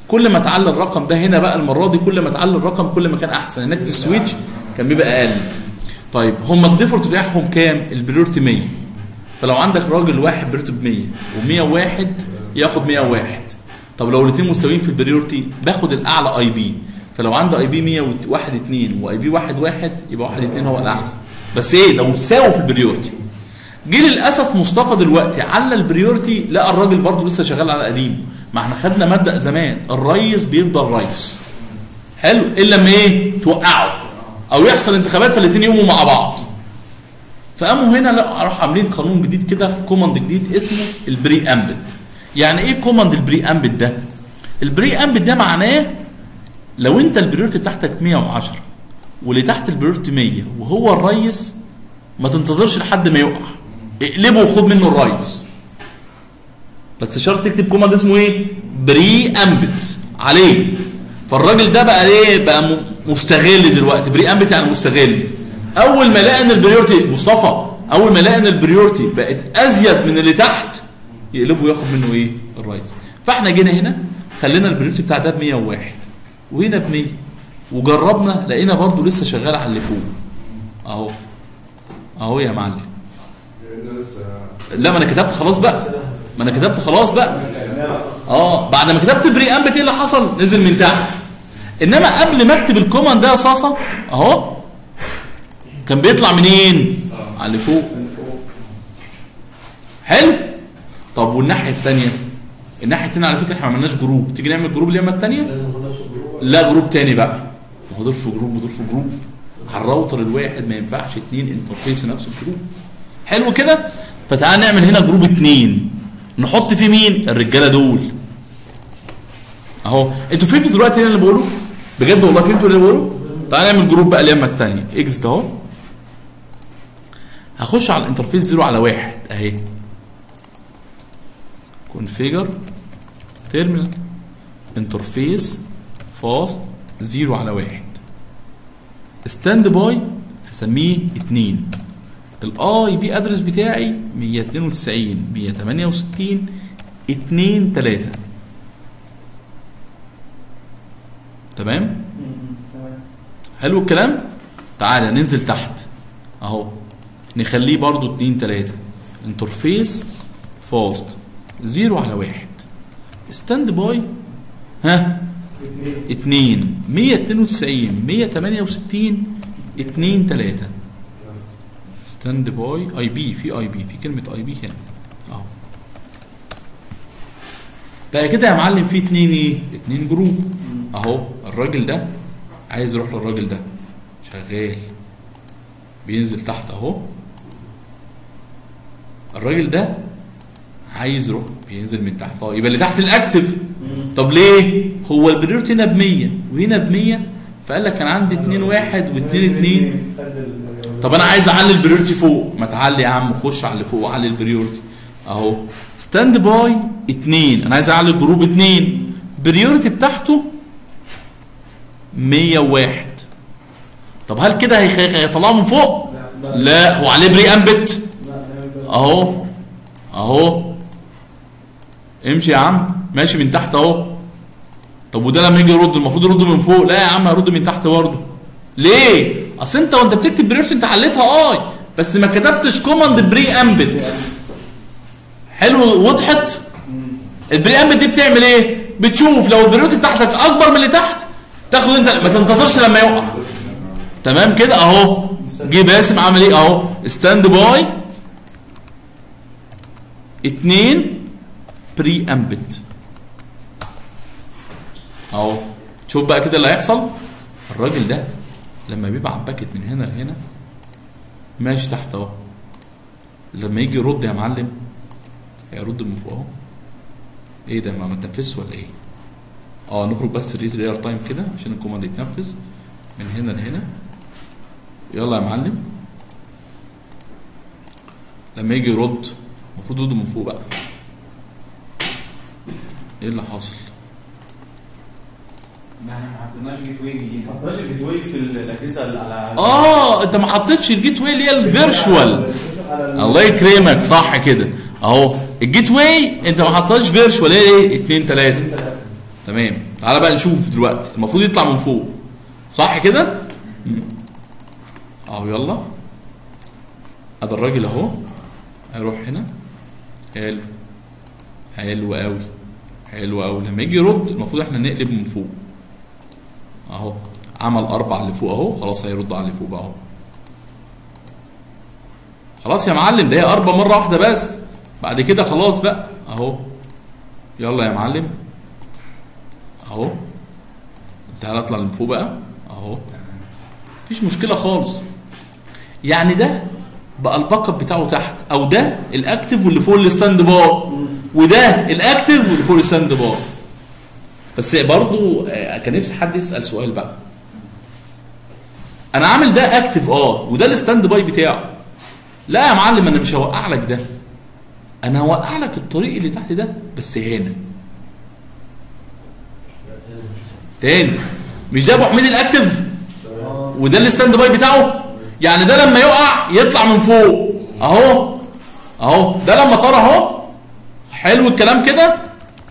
كل ما تعلى الرقم ده هنا بقى المره دي كل ما تعلى الرقم كل ما كان احسن هناك في السويتش كان بيبقى اقل طيب هم الديفولت بتاعهم كام البريورتي 100 فلو عندك راجل واحد بريورتي ب 100 و101 ياخد 101 طب لو الاثنين متساويين في البريورتي باخد الاعلى اي بي فلو عنده اي بي 101 2 واي بي 1 1 يبقى 1 2 هو الاحسن بس ايه لو تساووا في البريورتي جه للاسف مصطفى دلوقتي على البريورتي لقى الراجل برضه لسه شغال على قديمه ما احنا خدنا مبدا زمان الريس بيفضل ريس حلو الا لما ايه توقعه او يحصل انتخابات فالاثنين يقوموا مع بعض فقاموا هنا لا راحوا عاملين قانون جديد كده كوماند جديد اسمه البري امبد يعني ايه كوماند البري امبد ده البري امبد ده معناه لو انت البريورتي بتاعتك 110 واللي تحت البريورتي 100 وهو الريس ما تنتظرش لحد ما يقع اقلبه وخد منه الريس بس شرط تكتب كوماند اسمه ايه بري امبد عليه فالراجل ده بقى ايه بقى م- مستغل دلوقتي بري امبد يعني مستغل اول ما لقى ان البريورتي مصطفى اول ما لقى ان البريورتي بقت ازيد من اللي تحت يقلبه وياخد منه ايه الريس فاحنا جينا هنا خلينا البريورتي بتاع ده ب 101 وهنا ب 100 وجربنا لقينا برضو لسه شغال على اللي فوق اهو اهو يا معلم لا ما انا كتبت خلاص بقى ما انا كتبت خلاص بقى اه بعد ما كتبت بري امبت ايه اللي حصل نزل من تحت انما قبل ما اكتب الكوماند ده يا صاصه اهو كان بيطلع منين على اللي فوق حلو طب والناحيه الثانيه الناحيه الثانيه على فكره احنا ما عملناش جروب تيجي نعمل جروب اليوم الثانيه لا جروب تاني بقى ما هو دول في جروب ودول في جروب على الراوتر الواحد ما ينفعش اتنين انترفيس نفس الجروب حلو كده فتعال نعمل هنا جروب اتنين نحط فيه مين الرجاله دول اهو انتوا فهمتوا دلوقتي اللي بقوله بجد والله فهمتوا اللي بقوله تعال نعمل جروب بقى اليمه الثانيه اكزت اهو هخش على الانترفيس زيرو على واحد اهي كونفيجر تيرمينال انترفيس فاست زيرو على واحد ستاند باي هسميه اتنين الاي بي ادرس بتاعي 192 168 2 3 تمام حلو الكلام تعالى ننزل تحت اهو نخليه برضو 2 3 انترفيس فاست زيرو على واحد ستاند باي ها 2 192 168 2 3 ستاند باي اي بي في اي بي في كلمه اي بي هنا اهو بقى كده يا معلم في اتنين ايه اتنين جروب اهو الراجل ده عايز يروح للراجل ده شغال بينزل تحت اهو الراجل ده عايز يروح بينزل من تحت اه يبقى اللي تحت الاكتف طب ليه هو البريورتي هنا ب 100 وهنا ب 100 فقال لك انا عندي 2 1 و2 2 طب انا عايز اعلي البريورتي فوق ما تعلي يا عم خش على اللي فوق وعلي البريورتي اهو ستاند باي 2 انا عايز اعلي الجروب 2 بريورتي بتاعته 101 طب هل كده هيخ- هيطلعه من فوق لا هو عليه بري امبت اهو اهو امشي يا عم ماشي من تحت اهو طب وده لما يجي يرد المفروض يرد من فوق لا يا عم هيرد من تحت برضه ليه اصل انت وانت بتكتب بريورتي انت حليتها اي بس ما كتبتش كوماند بري امبت حلو وضحت البري امبت دي بتعمل ايه بتشوف لو البريورتي بتاعتك اكبر من اللي تحت تاخد انت ما تنتظرش لما يقع تمام كده اهو جه باسم عمل ايه اهو ستاند باي اتنين بري امبت اهو شوف بقى كده اللي هيحصل الراجل ده لما بيبعت باكت من هنا لهنا ماشي تحت اهو لما يجي يرد يا معلم هيرد من فوق اهو ايه ده ما ما تنفذش ولا ايه اه نخرج بس ريت ريال تايم كده عشان الكوماند يتنفذ من هنا لهنا يلا يا معلم لما يجي يرد المفروض يرد من فوق بقى ايه اللي حاصل ما احنا ما حطيناش جيت واي جديد ما حطيناش الجيت واي في الاجهزه اللي على اه انت ما حطيتش الجيت واي اللي هي الفيرشوال الله يكرمك صح كده اهو الجيت واي انت ما حطيتش فيرشوال ايه ايه 2 3 تمام تعالى بقى نشوف دلوقتي المفروض يطلع من فوق صح كده مم. اهو يلا ادي الراجل اهو هيروح هنا حلو حلو قوي حلو قوي لما يجي يرد المفروض احنا نقلب من فوق اهو عمل اربع اللي فوق اهو خلاص هيرد على اللي فوق بقى اهو خلاص يا معلم ده هي اربع مره واحده بس بعد كده خلاص بقى اهو يلا يا معلم اهو تعالى اطلع من فوق بقى اهو مفيش مشكله خالص يعني ده بقى الباك اب بتاعه تحت او ده الاكتف واللي فوق الستاند بار وده الاكتف واللي فوق الستاند بار بس برضو آه، كان نفسي حد يسال سؤال بقى انا عامل ده اكتف اه وده الستاند باي بتاعه لا يا معلم انا مش هوقع لك ده انا هوقع لك الطريق اللي تحت ده بس هنا تاني مش ده ابو حميد الاكتف وده الستاند باي بتاعه يعني ده لما يقع يطلع من فوق اهو اهو ده لما طار اهو حلو الكلام كده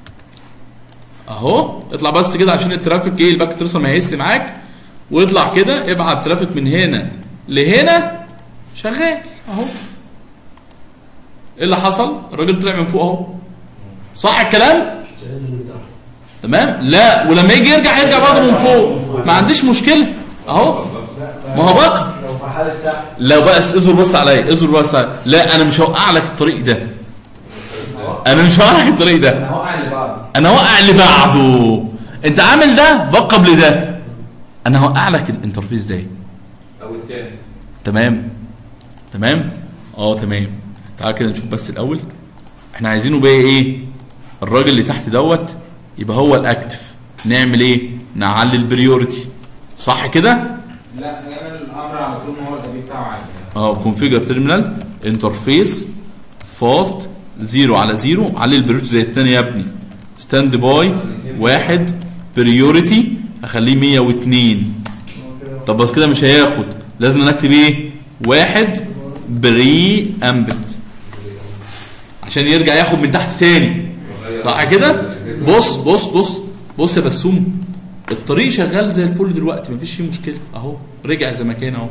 اهو اطلع بس كده عشان الترافيك ايه الباك ترسل ما يهس معاك واطلع كده ابعت ترافيك من هنا لهنا شغال اهو ايه اللي حصل الراجل طلع من فوق اهو صح الكلام سينزل من تحت تمام لا ولما يجي يرجع يرجع برضه من فوق ما عنديش مشكله اهو ما هو بقى لو في حالة تحت لو بقى اصبر بس عليا اصبر بس عليا لا انا مش هوقع لك الطريق ده انا مش هوقع لك الطريق ده انا هوقع اللي بعده انا هوقع اللي بعده انت عامل ده بقى قبل ده انا هوقع لك الانترفيس ده او التاني تمام تمام اه تمام تعال كده نشوف بس الاول احنا عايزينه بقى ايه الراجل اللي تحت دوت يبقى هو الاكتف نعمل ايه نعلي البريورتي صح كده لا نعمل الامر على طول ما هو القديم بتاعه عادي اه كونفيجر تيرمينال انترفيس فاست زيرو على زيرو علي البريورتي زي التاني يا ابني ستاند باي واحد بريورتي اخليه 102 طب بس كده مش هياخد لازم أنا اكتب ايه واحد بري امبت عشان يرجع ياخد من تحت تاني صح كده بص بص بص بص يا بسوم الطريق شغال زي الفل دلوقتي مفيش فيه مشكله اهو رجع زي ما كان اهو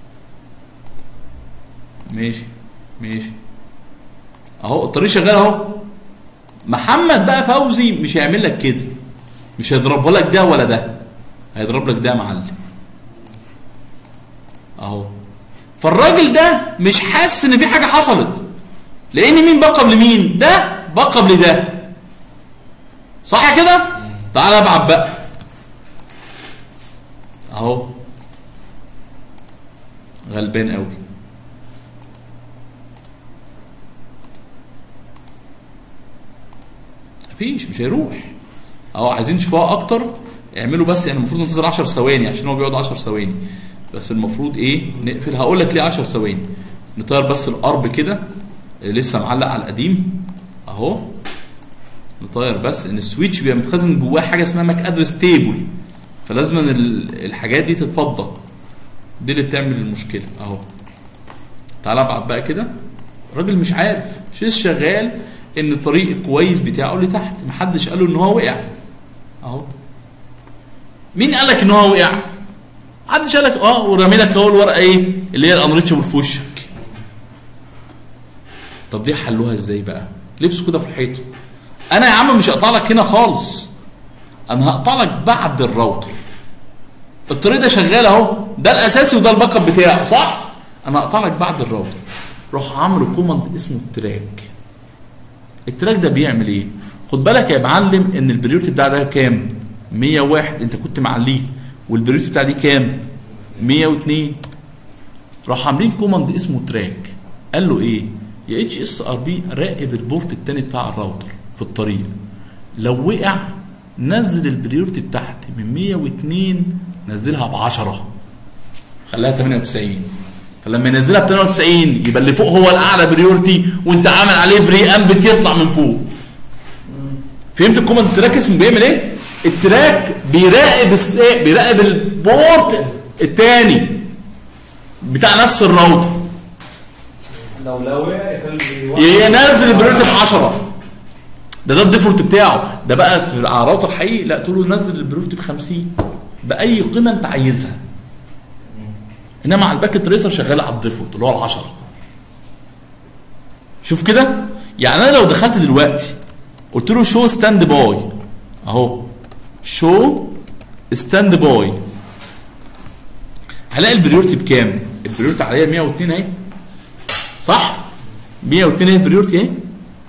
ماشي ماشي اهو الطريق شغال اهو محمد بقى فوزي مش هيعمل لك كده مش هيضرب لك ده ولا ده هيضرب لك ده يا معلم اهو فالراجل ده مش حاسس ان في حاجه حصلت لان مين بقى قبل مين ده بقى قبل ده صح كده تعال ابعت بقى اهو غلبان قوي مفيش مش هيروح اهو عايزين تشوفوها اكتر اعملوا بس يعني المفروض ننتظر 10 ثواني عشان هو بيقعد 10 ثواني بس المفروض ايه نقفل هقول لك ليه 10 ثواني نطير بس الارب كده اللي لسه معلق على القديم اهو نطير بس ان السويتش بيبقى متخزن جواه حاجه اسمها ماك ادرس تيبل فلازم ان ال- الحاجات دي تتفضى دي اللي بتعمل المشكله اهو تعال ابعت بقى كده الراجل مش عارف شيس شغال ان الطريق الكويس بتاعه لتحت محدش قاله ان هو وقع اهو مين قال لك ان هو وقع محدش قال لك اه ورامي لك اهو الورقه ايه اللي هي الانريتشبل في وشك طب دي حلوها ازاي بقى لبسوا كده في الحيط انا يا عم مش هقطع لك هنا خالص انا هقطع لك بعد الراوتر الطريق ده شغال اهو ده الاساسي وده الباك اب بتاعه صح انا هقطع لك بعد الراوتر روح عامل كوماند اسمه التراك التراك ده بيعمل ايه خد بالك يا معلم ان البريورتي بتاع ده كام 101 انت كنت معليه والبريورتي بتاع دي كام 102 راح عاملين كوماند اسمه تراك قال له ايه يا اتش اس ار بي راقب البورت التاني بتاع الراوتر في الطريق لو وقع نزل البريورتي بتاعتي من 102 نزلها ب 10 خليها 98 فلما ينزلها ب 98 يبقى اللي فوق هو الاعلى بريورتي وانت عامل عليه بري امبت يطلع من فوق فهمت الكوماند التراك اسمه بيعمل ايه؟ التراك بيراقب الس... بيراقب البورت الثاني بتاع نفس الراوتر لو لو وقع يخلي ينزل البريورتي ب 10 ده ده الديفولت بتاعه ده بقى في على الراوتر حقيقي لا تقول له نزل البريورتي ب 50 باي قيمه انت عايزها انما على الباكت تريسر شغاله على الديفولت اللي هو ال 10 شوف كده يعني انا لو دخلت دلوقتي قلت له شو ستاند باي اهو شو ستاند باي هلاقي البريورتي بكام؟ البريورتي عليا 102 اهي صح؟ 102 اهي البريورتي اهي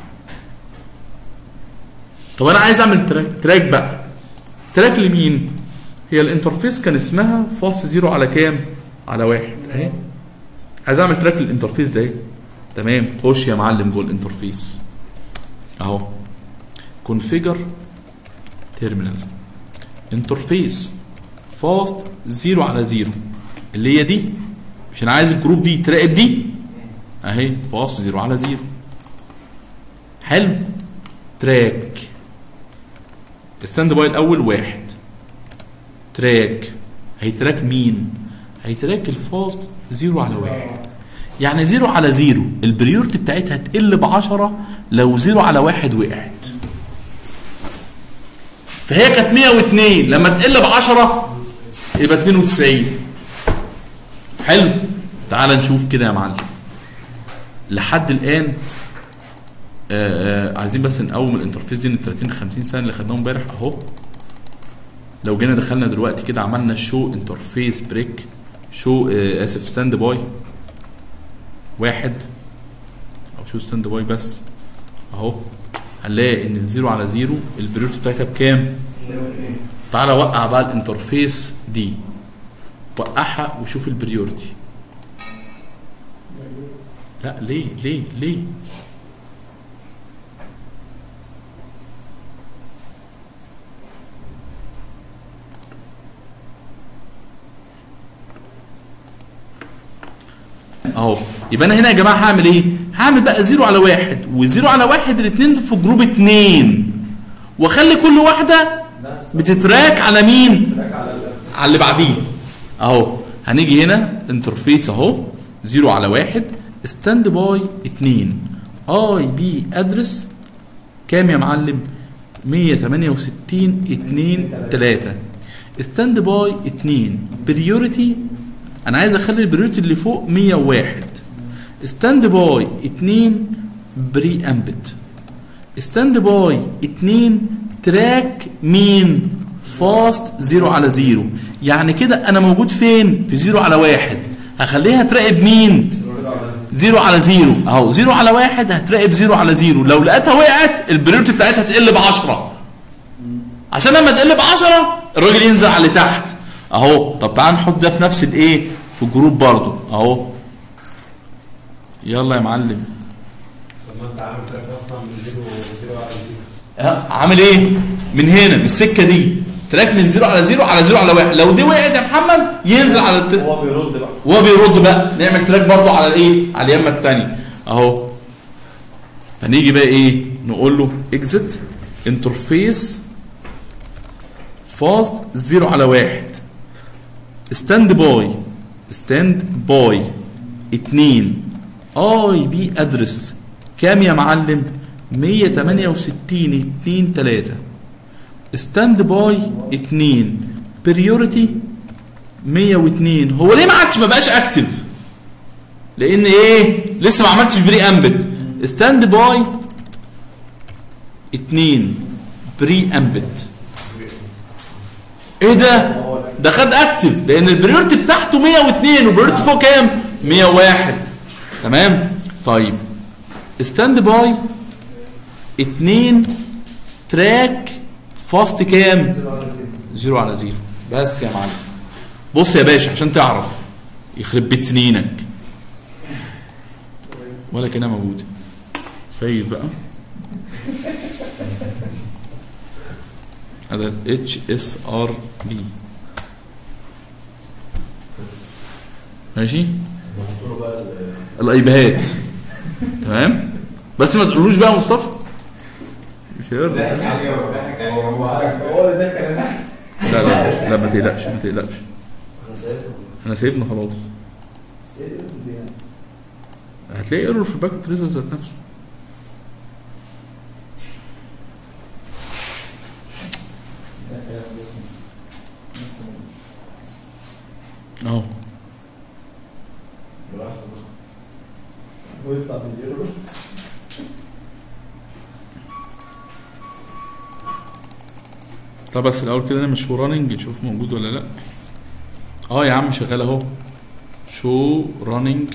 طب انا عايز اعمل تراك تراك بقى تراك لمين؟ هي الانترفيس كان اسمها فاست زيرو على كام؟ على واحد اهي عايز اعمل تراك للانترفيس ده اهي تمام خش يا معلم جوه الانترفيس اهو كونفيجر تيرمينال انترفيس فاست زيرو على زيرو اللي هي دي مش انا عايز الجروب دي تراقب دي اهي فاست زيرو على زيرو حلو تراك ستاند باي الاول واحد تراك هيتراك مين هيتراك الفاست زيرو على واحد يعني زيرو على زيرو البريورتي بتاعتها تقل ب 10 لو زيرو على واحد وقعت فهي كانت 102 لما تقل ب 10 يبقى 92 حلو تعال نشوف كده يا معلم لحد الان آه آه عايزين بس نقوم الانترفيس دي من 30 ل 50 سنه اللي خدناهم امبارح اهو لو جينا دخلنا دلوقتي كده عملنا شو انترفيس بريك شو آه اسف ستاند باي واحد او شو ستاند باي بس اهو هنلاقي ان الزيرو على زيرو البريورتي بتاعتها بكام؟ تعالى وقع بقى الانترفيس دي وقعها وشوف البريورتي لا ليه ليه ليه اهو يبقى انا هنا يا جماعه هعمل ايه؟ هعمل بقى زيرو على واحد وزيرو على واحد الاثنين في جروب اثنين واخلي كل واحده بتتراك على مين؟ على اللي بعديه اهو هنيجي هنا انترفيس اهو زيرو على واحد ستاند باي اتنين اي بي ادرس كام يا معلم 168 2 3 ستاند باي 2 بريورتي انا عايز اخلي البريورتي اللي فوق 101 ستاند باي 2 بري امبت ستاند باي 2 تراك مين فاست زيرو على زيرو يعني كده انا موجود فين في زيرو على واحد هخليها تراقب مين زيرو على زيرو اهو زيرو على واحد هتراقب زيرو على زيرو لو لقيتها وقعت البريورتي بتاعتها تقل ب 10 عشان لما تقل ب 10 الراجل ينزل على اللي تحت اهو طب تعال نحط ده في نفس الايه في الجروب برضو اهو يلا يا معلم طب ما انت عامل تراك اصلا من زيرو زيرو على زيرو ها، عامل ايه من هنا من السكه دي تراك من زيرو على زيرو على زيرو على واحد لو دي وقعت يا محمد ينزل على التر... هو بيرد بقى وهو بيرد بقى نعمل تراك برضو على الايه على اليمه الثانيه اهو هنيجي بقى ايه نقول له اكزت انترفيس فاست زيرو على واحد ستاند باي ستاند باي اتنين اي بي ادرس كام يا معلم 168 2 3 ستاند باي 2 بريورتي 102 هو ليه ما عادش ما بقاش اكتف لان ايه لسه ما عملتش بري امبت ستاند باي 2 بري امبت ايه ده ده خد اكتف لان البريورتي بتاعته 102 والبريورتي فوق كام 101 تمام طيب ستاند باي 2 تراك فاست كام زيرو على زيرو بس يا معلم بص يا باشا عشان تعرف يخرب بيت سنينك ولا كانها موجوده سيد بقى هذا اتش اس ار بي ماشي نحط له بقى ال- الايباد تمام بس ما تقولوش بقى مصطفى مش هيرضى ضحك عليه وضحك عليه هو هو اللي ضحك على ضحك لا لا لا ما تقلقش ما تقلقش انا سايبه انا سايبنا خلاص سايبه هتلاقي ايرور في الباك تريزر ذات نفسه اهو ويطلع من الايرور طب بس الاول كده مش شو راننج نشوف موجود ولا لا اه يا عم شغال اهو شو راننج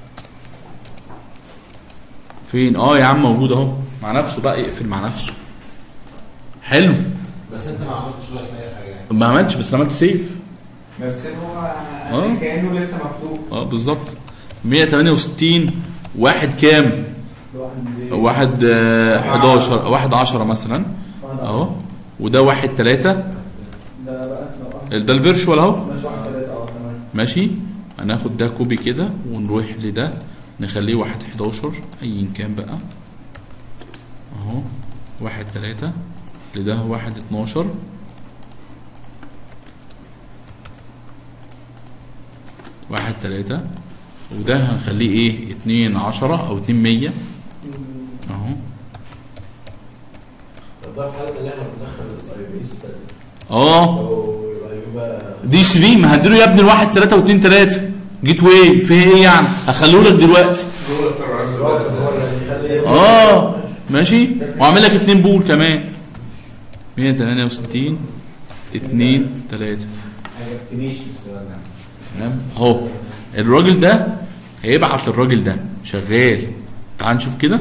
فين اه يا عم موجود اهو مع نفسه بقى يقفل مع نفسه حلو بس انت ما عملتش دلوقتي اي حاجه يعني ما عملتش بس عملت سيف بس هو آه. كانه لسه مفتوح اه بالظبط 168 واحد كام واحد واحد آه، 11 واحد 10 مثلا واحد اهو وده واحد 3 ده بقى لو واحد ده الفيرشوال اهو ماشي واحد ثلاثة اه تمام ماشي هناخد ده كوبي كده ونروح لده نخليه واحد 11 ايا كان بقى اهو واحد 3 لده واحد 12 واحد 3 وده هنخليه ايه 2 10 او 2 100 اهو طب ده في حالة اللي احنا بندخل الاي بي اس اه لو الاي بي بقى دي 3 ما هديله يا ابني الواحد 3 و2 3 جيت واي في ايه يعني هخليه لك دلوقتي الراجل هو اللي يخلي اه ماشي واعمل لك اتنين بول كمان 168 2 3 ما عجبتنيش السؤال ده تمام اهو الراجل ده هيبعت للراجل ده شغال تعال نشوف كده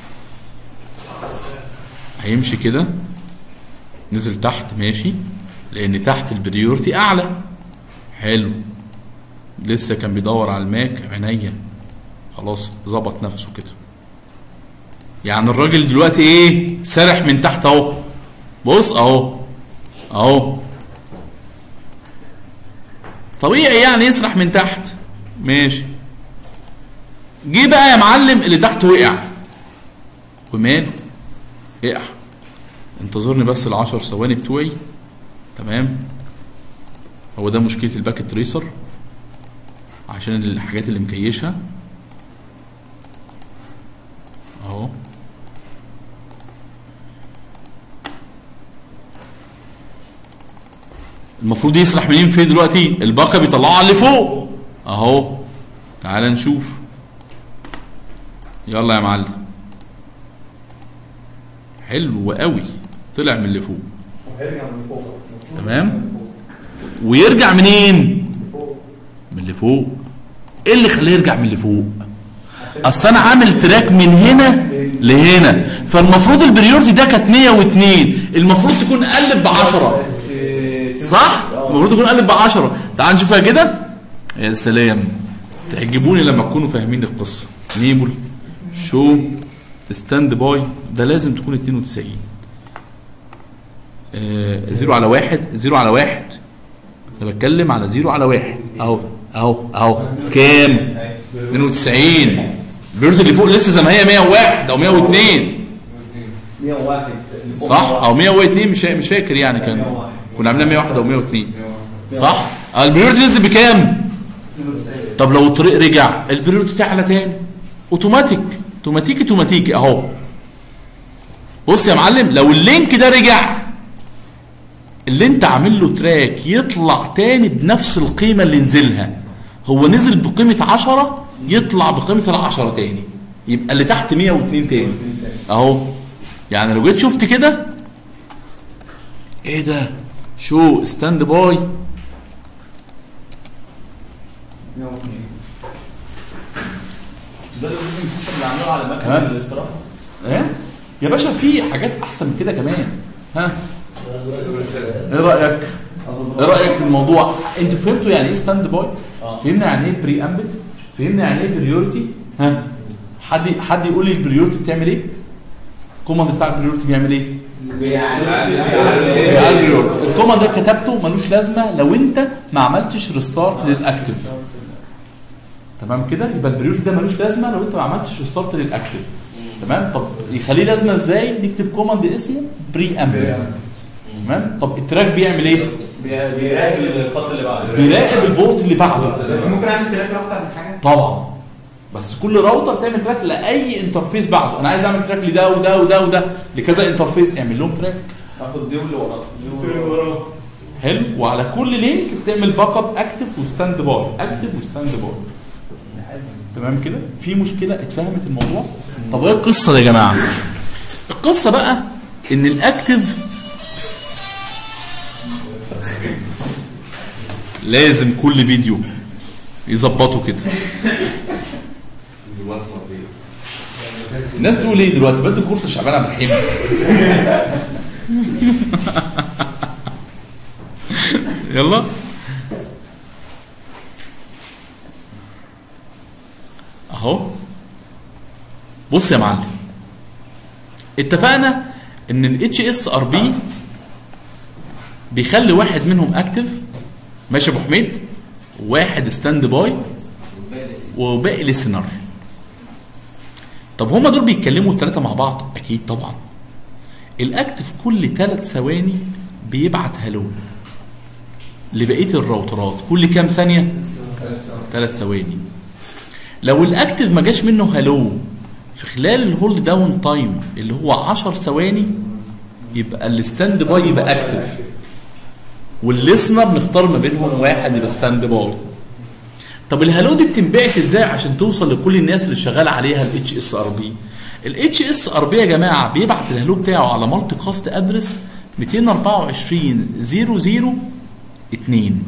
هيمشي كده نزل تحت ماشي لان تحت البريورتي اعلى حلو لسه كان بيدور على الماك عينيا خلاص ظبط نفسه كده يعني الراجل دلوقتي ايه سرح من تحت اهو بص اهو اهو طبيعي يعني يسرح من تحت ماشي جه بقى يا معلم اللي تحت وقع وماله اقع انتظرني بس العشر ثواني بتوعي تمام هو ده مشكلة الباكت تريسر عشان الحاجات اللي مكيشها اهو المفروض يسرح منين فين دلوقتي الباقة بيطلعه على اللي فوق اهو تعال نشوف يلا يا معلم حلو قوي طلع من اللي فوق هيرجع من فوق تمام ويرجع منين من اللي فوق ايه اللي خليه يرجع من اللي فوق اصل انا عامل تراك من هنا لهنا فالمفروض البريورتي ده كانت 102 المفروض تكون قلب ب 10 صح المفروض تكون قلب ب 10 تعال نشوفها كده يا سلام تعجبوني لما تكونوا فاهمين القصه نيبل شو ستاند باي ده لازم تكون 92 آه، زيرو على واحد زيرو على واحد انا بتكلم على زيرو على واحد اهو اهو اهو كام 92 البيرت اللي فوق لسه زي ما هي 101 او 102 101 اللي فوق صح 101. او 102 مش مش فاكر يعني كان 101. كنا عاملين 101 او 102 صح آه، البريورتي نزل بكام طب لو الطريق رجع البريورتي تعلى تاني اوتوماتيك اوتوماتيكي اوتوماتيكي اهو بص يا معلم لو اللينك ده رجع اللي انت عامل له تراك يطلع تاني بنفس القيمه اللي نزلها هو نزل بقيمه 10 يطلع بقيمه ال 10 تاني يبقى اللي تحت 102 تاني اهو يعني لو جيت شفت كده ايه ده شو ستاند باي 102 ده الاوبريتنج سيستم اللي عاملينه على مكنه ها؟ الاستراحه ايه يا باشا في حاجات احسن من كده كمان ها ايه رايك ايه رايك في الموضوع انتوا فهمتوا يعني ايه ستاند باي آه. فهمنا يعني ايه بري امبد فهمنا يعني ايه بريورتي ها حد حد يقول لي البريورتي بتعمل ايه الكوماند بتاع البريورتي بيعمل ايه بيعلي البريورتي الكوماند ده كتبته ملوش لازمه لو انت ما عملتش ريستارت للاكتف تمام كده يبقى البريورتي ده ملوش لازمه لو انت ما عملتش ريستارت للاكتف تمام طب يخليه لازمه ازاي نكتب كوماند اسمه بري امبد تمام طب التراك بيعمل ايه بيراقب الخط اللي بعده بيراقب البورت اللي بعده بس ممكن اعمل تراك اكتر من حاجه طبعا بس كل راوتر تعمل تراك لاي انترفيس بعده انا عايز اعمل تراك لده وده وده وده لكذا انترفيس اعمل لهم تراك اخد دي واللي وراه دي واللي وراه حلو وعلى كل لينك بتعمل باك اب اكتف وستاند باي اكتف وستاند باي تمام كده في مشكله اتفهمت الموضوع طب ايه القصه دي يا جماعه القصه بقى ان الاكتف لازم كل فيديو يظبطوا كده الناس تقول ايه دلوقتي بدي كورس شعبان عبد الرحيم يلا اهو بص يا معلم اتفقنا ان الاتش اس ار بي بيخلي واحد منهم اكتف ماشي يا ابو حميد واحد ستاند باي وباقي ليسنر طب هما دول بيتكلموا الثلاثه مع بعض اكيد طبعا الاكتف كل ثلاث ثواني بيبعت هلو لبقيه الراوترات كل كام ثانيه ثلاث ثواني لو الاكتف ما جاش منه هلو في خلال الهولد داون تايم اللي هو 10 ثواني يبقى الستاند باي يبقى اكتف والليسنر بنختار ما بينهم واحد يبقى ستاند باي طب الهالو دي بتنبعت ازاي عشان توصل لكل الناس اللي شغال عليها الاتش اس ار بي الاتش اس ار بي يا جماعه بيبعت الهالو بتاعه على مالتي كاست ادرس 224 00 2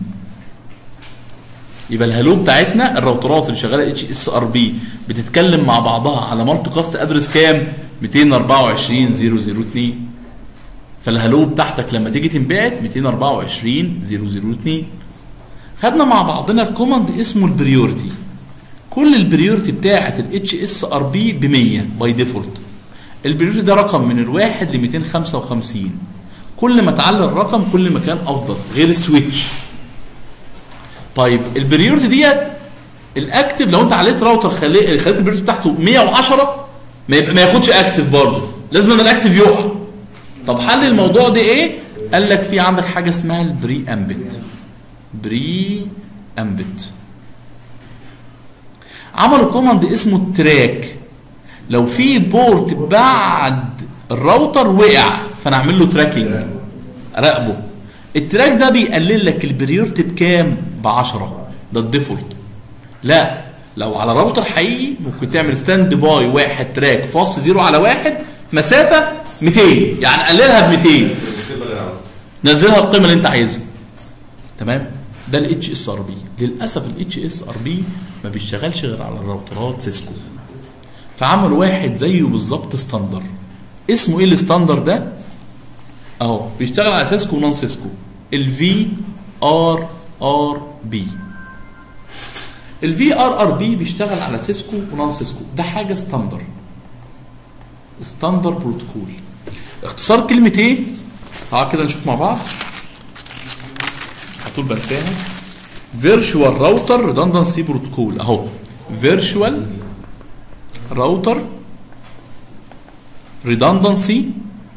يبقى الهالو بتاعتنا الراوترات اللي شغاله اتش اس ار بي بتتكلم مع بعضها على مالتي كاست ادرس كام 224 002 فالهالو بتاعتك لما تيجي تنبعت 224 002 خدنا مع بعضنا الكوماند اسمه البريورتي كل البريورتي بتاعه الاتش اس ار بي ب 100 باي ديفولت البريورتي ده رقم من الواحد ل 255 كل ما تعلى الرقم كل ما كان افضل غير السويتش طيب البريورتي ديت الاكتف لو انت عليت راوتر خلي خليت البريورتي بتاعته 110 ما يبقى ما ياخدش اكتف برضه لازم ان الاكتف يقع طب حل الموضوع ده ايه قال لك في عندك حاجه اسمها البري امبت بري امبت عملوا كوماند اسمه التراك لو في بورت بعد الراوتر وقع فانا اعمل له تراكنج اراقبه التراك ده بيقلل لك البريورتي بكام ب 10 ده الديفولت لا لو على راوتر حقيقي ممكن تعمل ستاند باي واحد تراك فاست زيرو على واحد مسافه 200 يعني قللها ب 200 نزلها القيمه اللي انت عايزها تمام ده الاتش اس ار بي للاسف الاتش اس ار بي ما بيشتغلش غير على الراوترات سيسكو فعملوا واحد زيه بالظبط ستاندر اسمه ايه الستاندر ده اهو بيشتغل على سيسكو ونون سيسكو الفي ار ار بي الفي ار ار بي بيشتغل على سيسكو ونون سيسكو ده حاجه ستاندر ستاندر بروتوكول اختصار كلمه ايه تعال كده نشوف مع بعض على طول بنساها فيرتشوال راوتر ريدندنسي بروتوكول اهو فيرتشوال راوتر ريدندنسي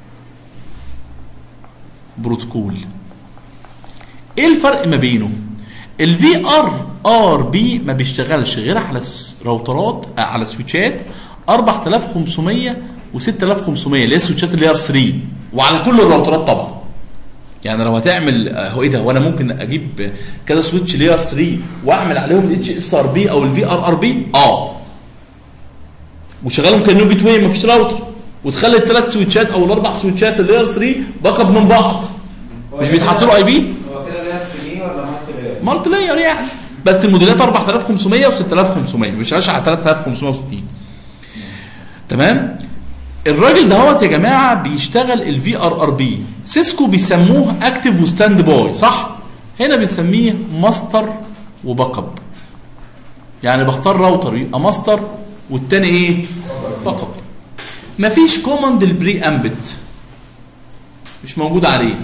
بروتوكول ايه الفرق ما بينه الفي ار ار بي ما بيشتغلش غير على راوترات آه على سويتشات 4500 و6500 اللي هي السويتشات اللي هي ار 3 وعلى كل الراوترات طبعا يعني لو هتعمل هو ايه ده وانا ممكن اجيب كذا سويتش لاير 3 واعمل عليهم الاتش اس ار بي او الفي ار ار بي اه وشغالهم كانهم جيت واي مفيش راوتر وتخلي الثلاث سويتشات او الاربع سويتشات اللاير 3 باك اب من بعض مش بيتحط له اي بي هو كده لاير 3 ولا مالتي لاير؟ مالتي لاير يعني بس الموديلات 4500 و6500 ما بيشتغلش على 3560 تمام الراجل دهوت يا جماعه بيشتغل الفي ار ار بي سيسكو بيسموه اكتف وستاند باي صح هنا بنسميه ماستر وباك اب يعني بختار راوتر يبقى ماستر والتاني ايه باك اب مفيش كوماند البري امبت مش موجود عليه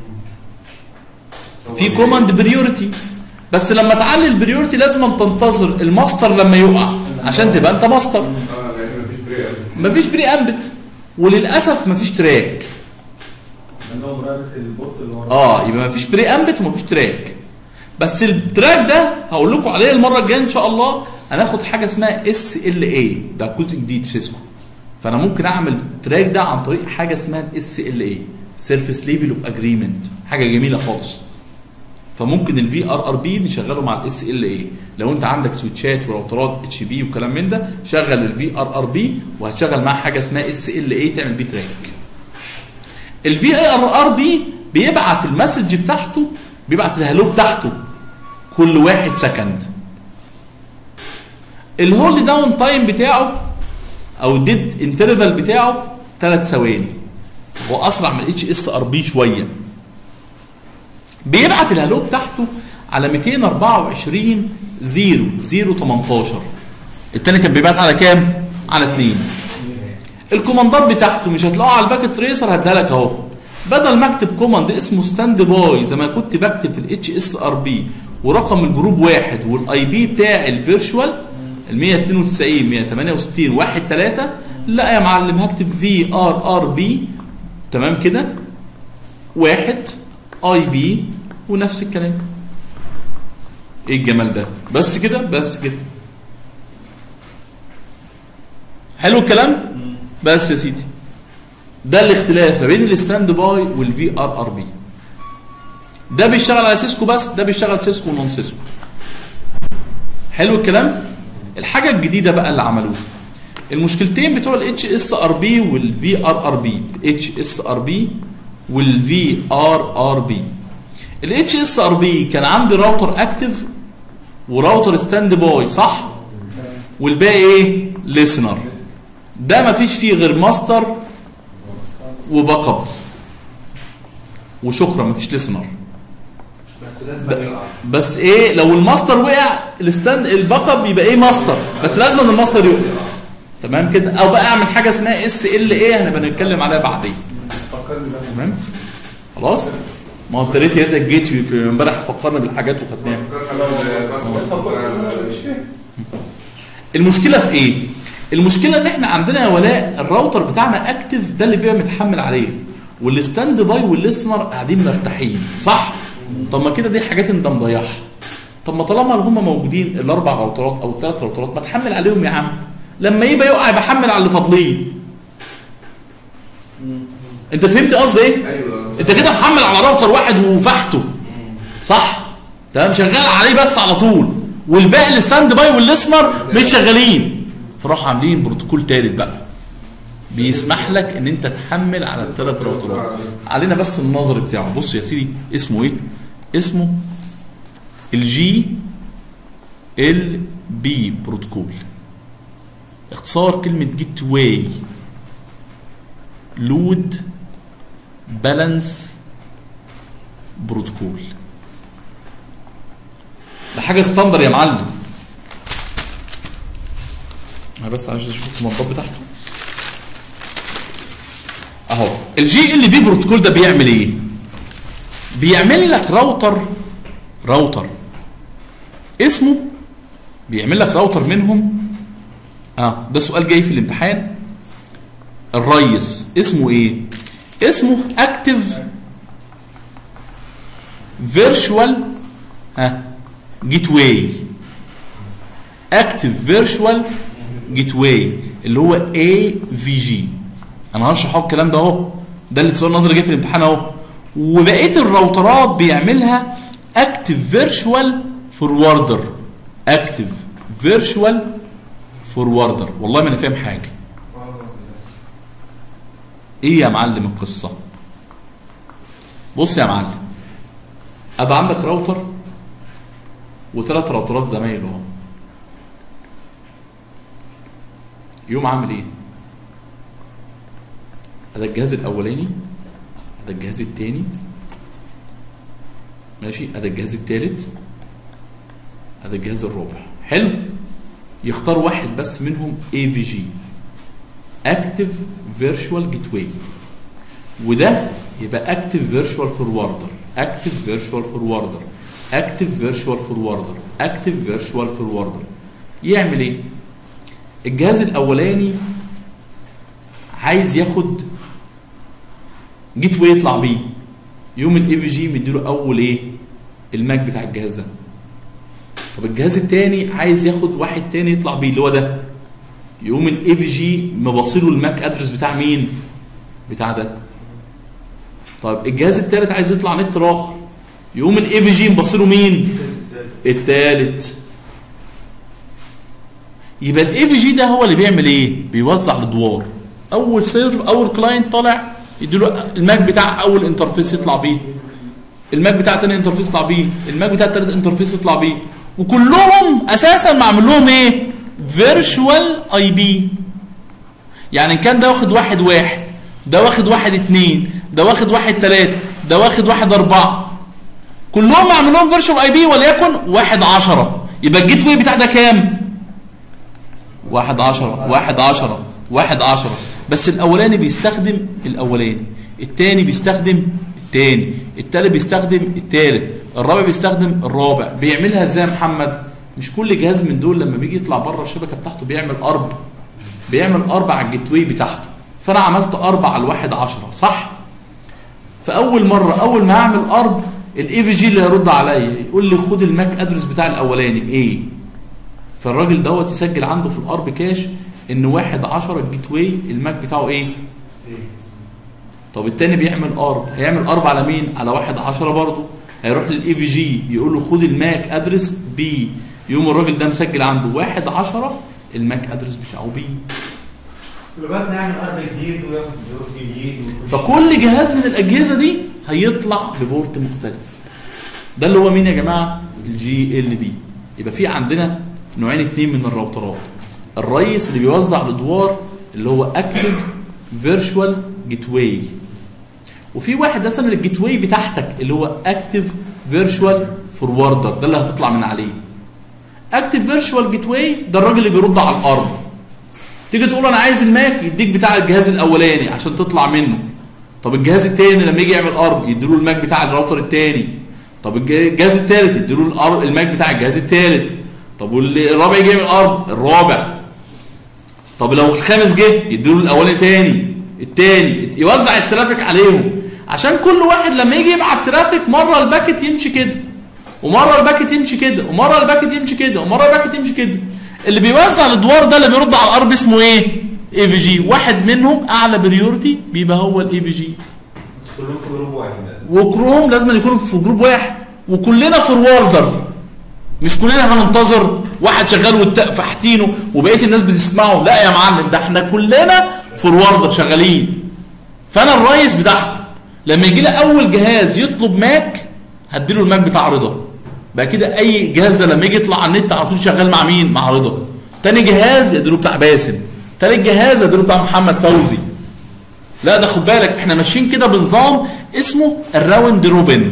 في كوماند بريورتي بس لما تعلي البريورتي لازم تنتظر الماستر لما يقع عشان تبقى انت ماستر اه لان مفيش بري مفيش بري امبت وللاسف مفيش تراك لانه مراقبه البوت اللي ورا اه يبقى مفيش بري امبت ومفيش تراك بس التراك ده هقول لكم عليه المره الجايه ان شاء الله هناخد حاجه اسمها اس ال اي ده جزء جديد في سيسكو فانا ممكن اعمل التراك ده عن طريق حاجه اسمها الاس ال اي سيرفيس ليفل اوف اجريمنت حاجه جميله خالص فممكن الفي ار ار بي نشغله مع الاس ال اي لو انت عندك سويتشات وراوترات اتش بي وكلام من ده شغل الفي ار ار بي وهتشغل معاه حاجه اسمها اس ال اي تعمل بيه تراك الفي ار ار بي بيبعت المسج بتاعته بيبعت الهالو بتاعته كل واحد سكند الهولد داون تايم بتاعه او الديد انترفال بتاعه ثلاث ثواني هو اسرع من اتش اس ار بي شويه بيبعت الهالو بتاعته على 224 0 0 18 التاني كان بيبعت على كام؟ على 2 الكوماندات بتاعته مش هتلاقوها على الباكت تريسر هديها لك اهو بدل ما اكتب كوماند اسمه ستاند باي زي ما كنت بكتب في الاتش اس ار بي ورقم الجروب واحد والاي بي بتاع الفيرشوال ال 192 168 1 3 لا يا معلم هكتب في ار ار بي تمام كده واحد اي بي ونفس الكلام ايه الجمال ده بس كده بس كده حلو الكلام بس يا سيدي ده الاختلاف ما بين الستاند باي والفي ار ار بي ده بيشتغل على سيسكو بس ده بيشتغل سيسكو ونون سيسكو حلو الكلام الحاجه الجديده بقى اللي عملوها المشكلتين بتوع الاتش اس ار بي والفي ار ار بي الاتش اس ار بي والفي ار ار بي الاتش اس ار بي كان عندي راوتر اكتف وراوتر ستاند باي صح والباقي ايه ليسنر ده ما فيش فيه غير ماستر وباك اب وشكرا ما فيش ليسنر بس لازم ده- يقع بس ايه لو الماستر وقع الستاند الباك اب يبقى ايه ماستر بس لازم ان الماستر يقع تمام كده او بقى اعمل حاجه اسمها اس ال ايه هنبقى نتكلم عليها بعدين فكرني بقى تمام خلاص ما هو ابتديت يدك جيت في في امبارح فكرنا بالحاجات وخدناها مش فاهم المشكله في ايه المشكله ان احنا عندنا يا ولاء الراوتر بتاعنا اكتف ده اللي بيبقى متحمل عليه والستاند باي والليسنر قاعدين مرتاحين صح طب ما كده دي حاجات انت مضيعها طب ما طالما هم موجودين الاربع راوترات او الثلاث راوترات ما تحمل عليهم يا عم لما يبقى يقع يبقى حمل على اللي فاضلين انت فهمت قصدي ايه ايوه انت كده محمل على راوتر واحد وفحته صح تمام شغال عليه بس على طول والباقي الستاند باي والليسنر مش شغالين فراحوا عاملين بروتوكول تالت بقى بيسمح لك ان انت تحمل على الثلاث راوترات علينا بس النظر بتاعه بص يا سيدي اسمه ايه اسمه الجي ال بي بروتوكول اختصار كلمه جيت واي لود بالانس بروتوكول ده حاجه ستاندر يا معلم انا بس عايز اشوف الكوماندات بتاعته اهو الجي ال بي بروتوكول ده بيعمل ايه بيعمل لك راوتر راوتر اسمه بيعمل لك راوتر منهم اه ده سؤال جاي في الامتحان الريس اسمه ايه اسمه اكتف فيرتشوال ها جيت واي اكتف فيرتشوال جيت واي اللي هو اي في جي انا هشرح اهو الكلام ده اهو ده اللي السؤال النظري جاي في الامتحان اهو وبقيه الراوترات بيعملها اكتف فيرتشوال فوروردر اكتف فيرتشوال فوروردر والله ما انا فاهم حاجه ايه يا معلم القصه بص يا معلم ابقى عندك راوتر وثلاث راوترات زمايل اهو يقوم عامل ايه هذا الجهاز الاولاني هذا الجهاز الثاني ماشي هذا الجهاز الثالث هذا الجهاز الرابع حلو يختار واحد بس منهم اي في جي اكتف فيرتشوال جيت واي وده يبقى اكتف فيرتشوال فوروردر اكتف فيرتشوال فوروردر اكتف فيرتشوال فوروردر اكتف فيرتشوال فوروردر يعمل ايه الجهاز الاولاني عايز ياخد جيت واي يطلع بيه يوم الاي في جي مديله اول ايه الماك بتاع الجهاز ده طب الجهاز التاني عايز ياخد واحد تاني يطلع بيه اللي هو ده يقوم الاي في جي مباصيله الماك ادرس بتاع مين بتاع ده طيب الجهاز التالت عايز يطلع نت اخر يقوم الاي في جي مبصله مين التالت يبقى الاي في جي ده هو اللي بيعمل ايه بيوزع الادوار اول سيرف اول كلاينت طالع يديله الماك بتاع اول انترفيس يطلع بيه الماك بتاع تاني انترفيس يطلع بيه الماك بتاع تالت انترفيس يطلع بيه وكلهم اساسا معمول لهم ايه فيرتشوال اي بي يعني ان كان ده واخد واحد واحد ده واخد واحد اتنين ده واخد واحد تلاته ده واخد واحد اربعه كلهم معمول لهم فيرتشوال اي بي وليكن واحد عشرة يبقى الجيت واي بتاع ده كام؟ واحد عشرة واحد عشرة واحد عشرة بس الاولاني بيستخدم الاولاني التاني بيستخدم التاني التالت بيستخدم التالت الرابع بيستخدم الرابع بيعملها ازاي يا محمد مش كل جهاز من دول لما بيجي يطلع بره الشبكه بتاعته بيعمل ارب بيعمل اربع على الجيت واي بتاعته فانا عملت اربع على الواحد عشرة صح فاول مره اول ما اعمل ارب الاي في جي اللي هيرد عليا يقول لي خد الماك ادرس بتاع الاولاني ايه فالراجل دوت يسجل عنده في الارب كاش ان واحد عشرة الجيت واي الماك بتاعه ايه طب التاني بيعمل ارب هيعمل ارب على مين على واحد عشرة برضه هيروح للاي في جي يقول له خد الماك ادرس بي يقوم الراجل ده مسجل عنده واحد عشرة الماك ادرس بتاعه بي لغايه نعمل ارض جديد وياخد ظروف جديد فكل جهاز من الاجهزه دي هيطلع ببورت مختلف ده اللي هو مين يا جماعه الجي ال بي يبقى في عندنا نوعين اتنين من الراوترات الرئيس اللي بيوزع الادوار اللي هو اكتف فيرتشوال جيت واي وفي واحد اصلا الجيت واي بتاعتك اللي هو اكتف فيرتشوال فوروردر ده اللي هتطلع من عليه اكتف فيرتشوال جيت واي ده الراجل اللي بيرد على الارض تيجي تقول انا عايز الماك يديك بتاع الجهاز الاولاني عشان تطلع منه طب الجهاز التاني لما يجي يعمل ارب يديله الماك بتاع الراوتر التاني طب الج- الجهاز التالت يديله الأر- الماك بتاع الجهاز التالت طب والرابع يجي يعمل ارب الرابع طب لو الخامس جه يديله الاولاني تاني التاني يوزع الترافيك عليهم عشان كل واحد لما يجي يبعت ترافيك مره الباكت يمشي كده ومره الباكت يمشي كده ومره الباكت يمشي كده ومره الباكت يمشي كده اللي بيوزع الادوار ده اللي بيرد على الارب اسمه ايه اي في جي واحد منهم اعلى بريورتي بيبقى هو الاي في جي كلهم في جروب واحد وكلهم لازم يكونوا في جروب واحد وكلنا فوروردر مش كلنا هننتظر واحد شغال والت- فاحتينه وبقيه الناس بتسمعه لا يا معلم ده احنا كلنا فوروردر شغالين فانا الريس بتاعكم لما يجي لي اول جهاز يطلب ماك هديله الماك بتاع رضا بقى كده اي جهاز ده لما يجي يطلع على النت على طول شغال مع مين مع رضا تاني جهاز يديله بتاع باسم تالت جهاز يديله بتاع محمد فوزي لا ده خد بالك احنا ماشيين كده بنظام اسمه الراوند روبن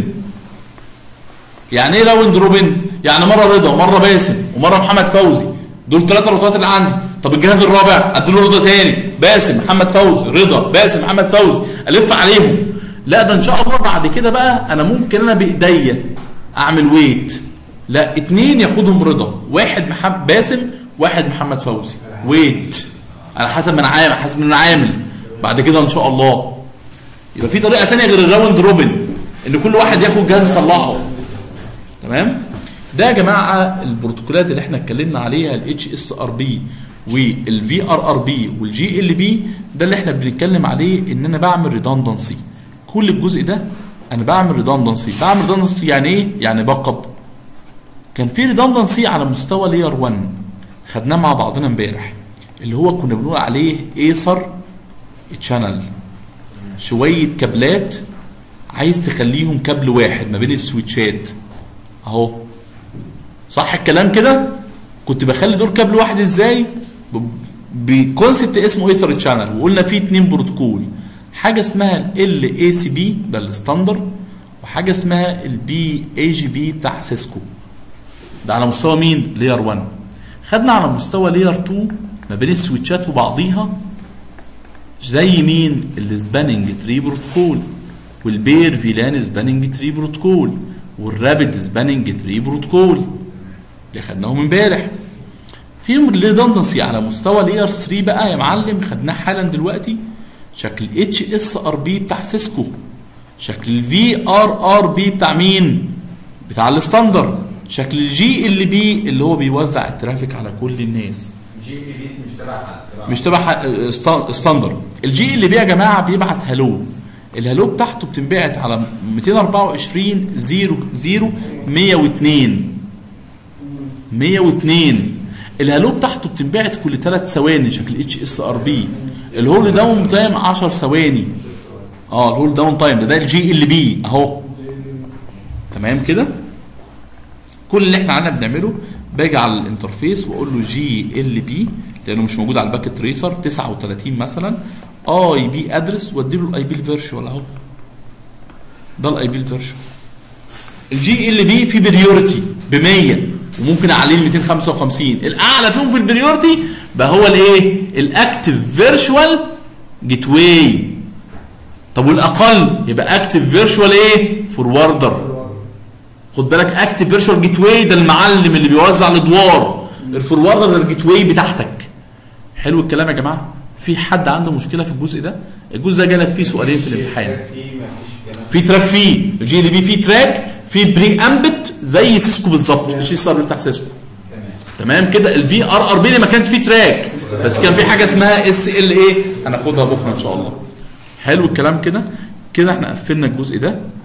يعني ايه راوند روبن يعني مره رضا ومره باسم ومره محمد فوزي دول ثلاثه روتات اللي عندي طب الجهاز الرابع اديله رضا تاني باسم محمد فوزي رضا باسم محمد فوزي الف عليهم لا ده ان شاء الله بعد كده بقى انا ممكن انا بايديا اعمل ويت لا اتنين ياخدهم رضا واحد محمد باسم واحد محمد فوزي ويت على حسب ما انا عامل حسب ما انا عامل بعد كده ان شاء الله يبقى في طريقه تانية غير الراوند روبن ان كل واحد ياخد جهاز يطلعه تمام ده يا جماعه البروتوكولات اللي احنا اتكلمنا عليها الاتش اس ار بي والفي ار ار بي والجي ال بي ده اللي احنا بنتكلم عليه ان انا بعمل ريدندنسي كل الجزء ده انا بعمل ريدندنسي بعمل ريدندنسي يعني ايه يعني باك اب كان في ريدندنسي على مستوى لير 1 خدناه مع بعضنا امبارح اللي هو كنا بنقول عليه ايسر تشانل شويه كابلات عايز تخليهم كابل واحد ما بين السويتشات اهو صح الكلام كده كنت بخلي دول كابل واحد ازاي ب- بكونسبت اسمه ايثر تشانل وقلنا فيه اتنين بروتوكول حاجه اسمها ال اي سي بي ده الستاندرد وحاجه اسمها البي اي جي بي بتاع سيسكو ده على مستوى مين لير 1 خدنا على مستوى لير 2 ما بين السويتشات وبعضيها زي مين السباننج تري بروتوكول والبير فيلان سباننج تري بروتوكول والرابد سباننج تري بروتوكول اللي خدناهم امبارح فيهم الريدندنسي على مستوى لير 3 بقى يا معلم خدناه حالا دلوقتي شكل اتش اس ار بي بتاع سيسكو شكل الفي ار ار بي بتاع مين بتاع الستاندرد شكل الجي ال بي اللي هو بيوزع الترافيك على كل الناس جي بي بي مش تبع حد تبع مش تبع ح- استا- ستاندرد الجي اللي بيه يا جماعه بيبعت هلو الهالو بتاعته بتنبعت على 224 0 0 102 102 الهالو بتاعته بتنبعت كل 3 ثواني شكل اتش اس ار بي الهول داون تايم 10 ثواني اه الهول داون تايم ده ده الجي ال بي اهو تمام كده كل اللي احنا عندنا بنعمله باجي على الانترفيس واقول له جي ال بي لانه مش موجود على الباكت تريسر 39 مثلا اي بي ادرس وادي له الاي بي الفيرشوال اهو ده الاي بي الفيرشوال الجي ال بي في بريورتي ب 100 وممكن اعليه ل 255 الاعلى فيهم في البريورتي بقى هو الايه الاكتف فيرشوال جيت واي طب والاقل يبقى اكتف فيرشوال ايه فوروردر خد بالك اكتف فيرشوال جيت واي ده المعلم اللي بيوزع الادوار الفوروردر الجيت واي بتاعتك حلو الكلام يا جماعه في حد عنده مشكله في الجزء ده الجزء ده جالك فيه سؤالين في الامتحان في تراك فيه الجي ال بي فيه تراك فيه بري امبت زي سيسكو بالظبط الجي اس ار بتاع سيسكو تمام كده الفي ار ار بي ما كانش فيه تراك بس كان في حاجه اسمها اس ال ايه هناخدها بكره ان شاء الله حلو الكلام كده كده احنا قفلنا الجزء ده